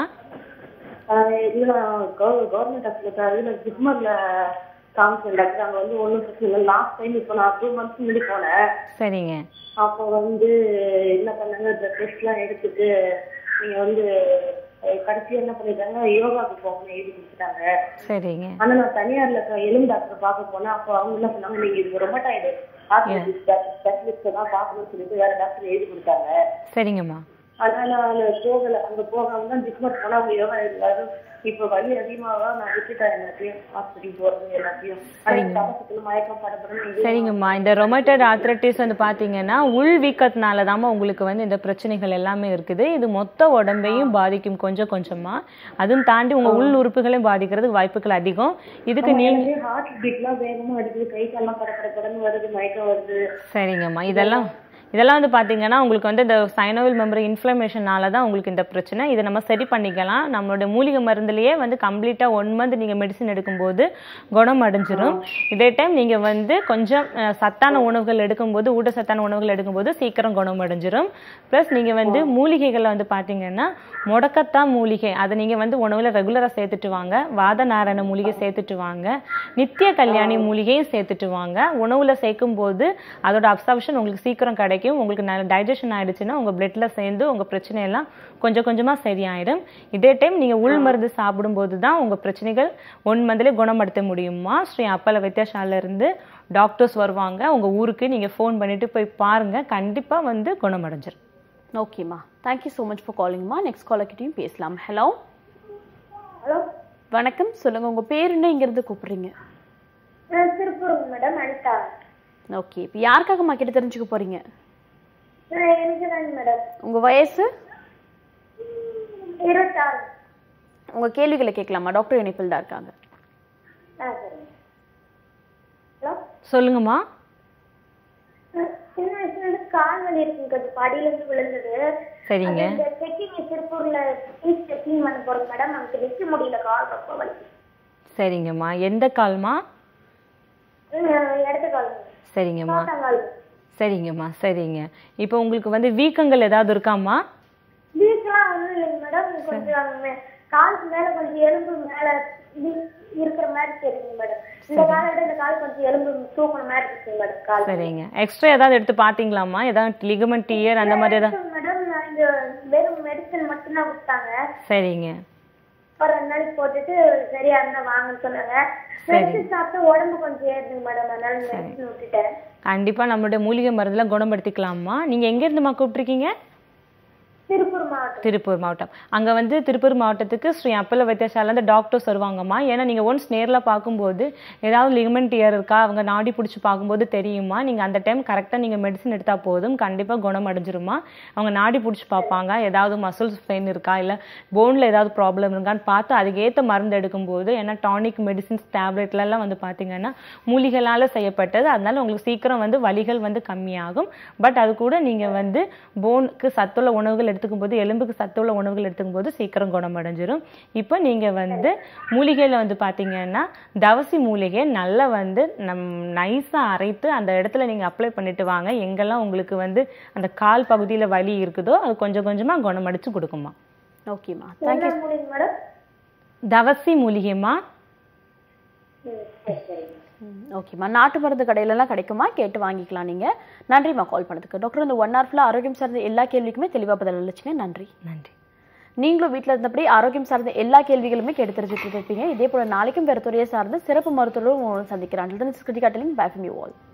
இல்ல கவர்மெண்ட் ஹாஸ்பிட்டல் இதுல ஜிப்மர்ல காமிச்சேன் டாக்டர் அங்க வந்து ஒன்றும் பிரச்சனை இல்லை லாஸ்ட் டைம் இப்போ நான் டூ மந்த்ஸ் முன்னாடி போனேன் சரிங்க அப்போ வந்து என்ன பண்ணாங்க இந்த டெஸ்ட் எல்லாம் எடுத்துட்டு நீங்க வந்து அஹ், கடைசியா என்ன பண்ணிட்டாங்க யோகாக்கு போகணும் எழுதி கொடுத்துட்டாங்க சரிங்க ஆனா நான் தனியார்ல இருக்க எலும்பு டாக்டர் பார்க்க போனேன் அப்போ அவங்க என்ன சொன்னாங்க நீங்க இது ரொமட்டாய்டு ஸ்பெஷலிஸ்ட் தான் பார்க்கணும்னு சொல்லிட்டு வேற டாக்டர் எழுதி கொடுத்தாங்க சரிங்கம்மா அதனால அதுல போகல அங்க போகாம தான் ஜிப்மர் போனா அவங்க யோகா எழுதாரு இப்போ வலி அதிகமாக நான் விட்டுட்டேன் எல்லாத்தையும் ஹாஸ்பிட்டல் போறது எல்லாத்தையும் ஆனா எனக்கு அவசரத்துல மயக்கம் படப்படணும் சரிங்கம்மா இந்த ரொமட்டட் ஆர்த்ரட்டிஸ் வந்து பாத்தீங்கன்னா உள் வீக்கத்தினால தாம்மா உங்களுக்கு வந்து இந்த பிரச்சனைகள் எல்லாமே இருக்குது இது மொத்த உடம்பையும் பாதிக்கும் கொஞ்சம் கொஞ்சமா அதுவும் தாண்டி உங்க உள் உறுப்புகளையும் பாதிக்கிறதுக்கு வாய்ப்புகள் அதிகம் இதுக்கு நீங்க ஹார்ட் பீட்லாம் வேகமா அடிக்குது கை கால்லாம் பட பட படன்னு வருது மயக்கம் வருது சரிங்கம்மா இதெல்லாம் இதெல்லாம் வந்து பார்த்தீங்கன்னா உங்களுக்கு வந்து இந்த சைனோவில் மெம்பரி இன்ஃப்ளமேஷனால தான் உங்களுக்கு இந்த பிரச்சனை இதை நம்ம சரி பண்ணிக்கலாம் நம்மளோட மூலிகை மருந்துலேயே வந்து கம்ப்ளீட்டாக ஒன் மந்த் நீங்கள் மெடிசன் எடுக்கும்போது குணம் அடைஞ்சிரும் இதே டைம் நீங்கள் வந்து கொஞ்சம் அஹ், சத்தான உணவுகள் எடுக்கும்போது ஊட்டச்சத்தான உணவுகள் எடுக்கும்போது சீக்கிரம் குணம் அடைஞ்சிரும் ப்ளஸ் நீங்கள் வந்து மூலிகைகளை வந்து பார்த்தீங்கன்னா முடக்கத்தான் மூலிகை அதை நீங்கள் வந்து உணவில் ரெகுலராக சேர்த்துட்டு வாங்க வாத நாராயண மூலிகை சேர்த்துட்டு வாங்க நித்திய கல்யாணி மூலிகையும் சேர்த்துட்டு வாங்க உணவில் சேர்க்கும் போது அதோட அப்சர்ப்ஷன் உங்களுக்கு சீக்கிரம் கிடைக்கும் உங்களுக்கு நல்ல டைஜஷன் ஆயிடுச்சுன்னா உங்கள் பிளட்ல சேர்ந்து உங்கள் பிரச்சனையெல்லாம் கொஞ்சம் கொஞ்சமாக சரியாயிடும் இதே டைம் நீங்கள் உள் மருந்து சாப்பிடும்போது தான் உங்கள் பிரச்சனைகள் ஒன் மந்த்லேயே குணப்படுத்த முடியுமா ஸ்ரீ அப்பல வைத்தியசாலையில இருந்து டாக்டர்ஸ் வருவாங்க உங்கள் ஊருக்கு நீங்கள் ஃபோன் பண்ணிட்டு போய் பாருங்க கண்டிப்பாக வந்து குணமடைஞ்சிரும் ஓகேம்மா தேங்க்யூ ஸோ மச் ஃபார் காலிங்மா நெக்ஸ்ட் காலர்கிட்டையும் பேசலாம் ஹலோ ஹலோ வணக்கம் சொல்லுங்க உங்க பேர் என்ன இங்கிருந்து கூப்பிடுறீங்க திருப்பூர் மேடம் அனிதா ஓகே இப்போ யாருக்காகம்மா கிட்ட தெரிஞ்சுக்க போறீங்க எனக்கு தாங்க மேடம் உங்க வயசு இருபத்தாறு உங்க கேள்விகளை கேட்கலாமா டாக்டர் இணைப்பில் தான் இருக்காங்க ஆ சரிங்க ஹலோ சொல்லுங்கம்மா சின்ன வயசுல இருந்து கால் வலி இருக்குங்க கொஞ்சம் படியில இருந்து விழுந்தது சரிங்க அது இந்த செக்கிங் திருப்பூர்ல ஃபீஸ் செக்கிங் பண்ண போறோம் மேடம் நமக்கு நிக்க முடியல கால் ரொம்ப வலி சரிங்கம்மா எந்த கால்மா இடது கால் சரிங்கம்மா கால் சரிங்கம்மா சரிங்க இப்போ உங்களுக்கு வந்து வீக்கங்கள் ஏதாவது இருக்காம்மா வீக்கெல்லாம் ஒண்ணும் இல்லைங்க மேடம் கொஞ்சம் மே- காலுக்கு மேல கொஞ்சம் எலும்பு மேல வீ- இருக்கிற மாதிரி தெரியுங்க மேடம் இந்த காலை விட இந்த கால் கொஞ்சம் எலும்பு தூக்குன மாதிரி இருக்குங்க மேடம் கால் சரிங்க எக்ஸ்ட்ரா ஏதாவது எடுத்து பார்த்தீங்களாம்மா ஏதாவது லிகமெண்ட் டியர் அந்த மாதிரி ஏதாவது மேடம் நான் இந்த வெறும் மெடிசன் மட்டும்தான் கொடுத்தாங்க சரிங்க ஒரு ரெண்டு நாளைக்கு போட்டுட்டு சரியா இருந்தா வாங்கன்னு சொன்னாங்க மெடிசன் சாப்பிட்டு உடம்பு கொஞ்சம் ஏறுதுங்க மேடம் அதனால மெடிசன் விட்டுட்டேன் கண்டிப்பாக நம்மளுடைய மூலிகை மருந்துல குணப்படுத்திக்கலாமா நீங்கள் எங்கேருந்துமா கூப்பிட்ருக்கீங்க திருப்பூர் மாவட்டம் திருப்பூர் மாவட்டம் அங்கே வந்து திருப்பூர் மாவட்டத்துக்கு ஸ்ரீ அப்பல வைத்தியசாலேருந்து டாக்டர்ஸ் வருவாங்கம்மா ஏன்னா நீங்கள் ஒன்ஸ் நேரில் பார்க்கும்போது ஏதாவது லிகமெண்ட் இயர் இருக்கா அவங்க நாடி பிடிச்சி பார்க்கும்போது தெரியுமா நீங்கள் அந்த டைம் கரெக்டாக நீங்கள் மெடிசன் எடுத்தால் போதும் கண்டிப்பாக குணம் அடைஞ்சிருமா அவங்க நாடி பிடிச்சி பார்ப்பாங்க ஏதாவது மசில்ஸ் பெயின் இருக்கா இல்லை போனில் ஏதாவது ப்ராப்ளம் இருக்கான்னு பார்த்து அதுக்கேற்ற மருந்து எடுக்கும்போது ஏன்னா டானிக் மெடிசின்ஸ் டேப்லெட்லலாம் வந்து பார்த்தீங்கன்னா மூலிகளால் செய்யப்பட்டது அதனால உங்களுக்கு சீக்கிரம் வந்து வலிகள் வந்து கம்மியாகும் பட் அது கூட நீங்கள் வந்து போனுக்கு சத்துள்ள உணவுகள் எடுத்துக்கும் போது எலும்புக்கு சத்துள்ள உணவுகள் எடுத்துக்கும் போது சீக்கிரம் குணமடைஞ்சிரும் இப்போ நீங்கள் வந்து மூலிகையில் வந்து பார்த்தீங்கன்னா தவசி மூலிகை நல்லா வந்து நம் நைஸாக அரைத்து அந்த இடத்துல நீங்கள் அப்ளை பண்ணிட்டு வாங்க எங்கெல்லாம் உங்களுக்கு வந்து அந்த கால் பகுதியில் வலி இருக்குதோ அது கொஞ்சம் கொஞ்சமாக குணமடிச்சு கொடுக்குமா ஓகேம்மா என்ன தேங்க்யூ மூலிகை மேடம் தவசி மூலிகைமா ம் சரி சரிங்க ஓகேம்மா நாட்டு மருந்து கடையிலலாம் கிடைக்குமா கேட்டு வாங்கிக்கலாம் நீங்க நன்றிம்மா கால் பண்ணதுக்கு டாக்டர் இந்த ஒன் ஹவர்ல ஆரோக்கியம் சார்ந்த எல்லா கேள்விக்குமே தெளிவா பதில் அளிச்சுங்க நன்றி நன்றி நீங்களும் வீட்டில் இருந்தபடி ஆரோக்கியம் சார்ந்த எல்லா கேள்விகளுமே கேட்டு தெரிஞ்சுட்டு இருப்பீங்க இதே போல நாளைக்கும் வேறு துறையை சார்ந்த சிறப்பு மருத்துவரும் சந்திக்கிறான் கிருதி காட்டலிங் பேக் யூ ஆல்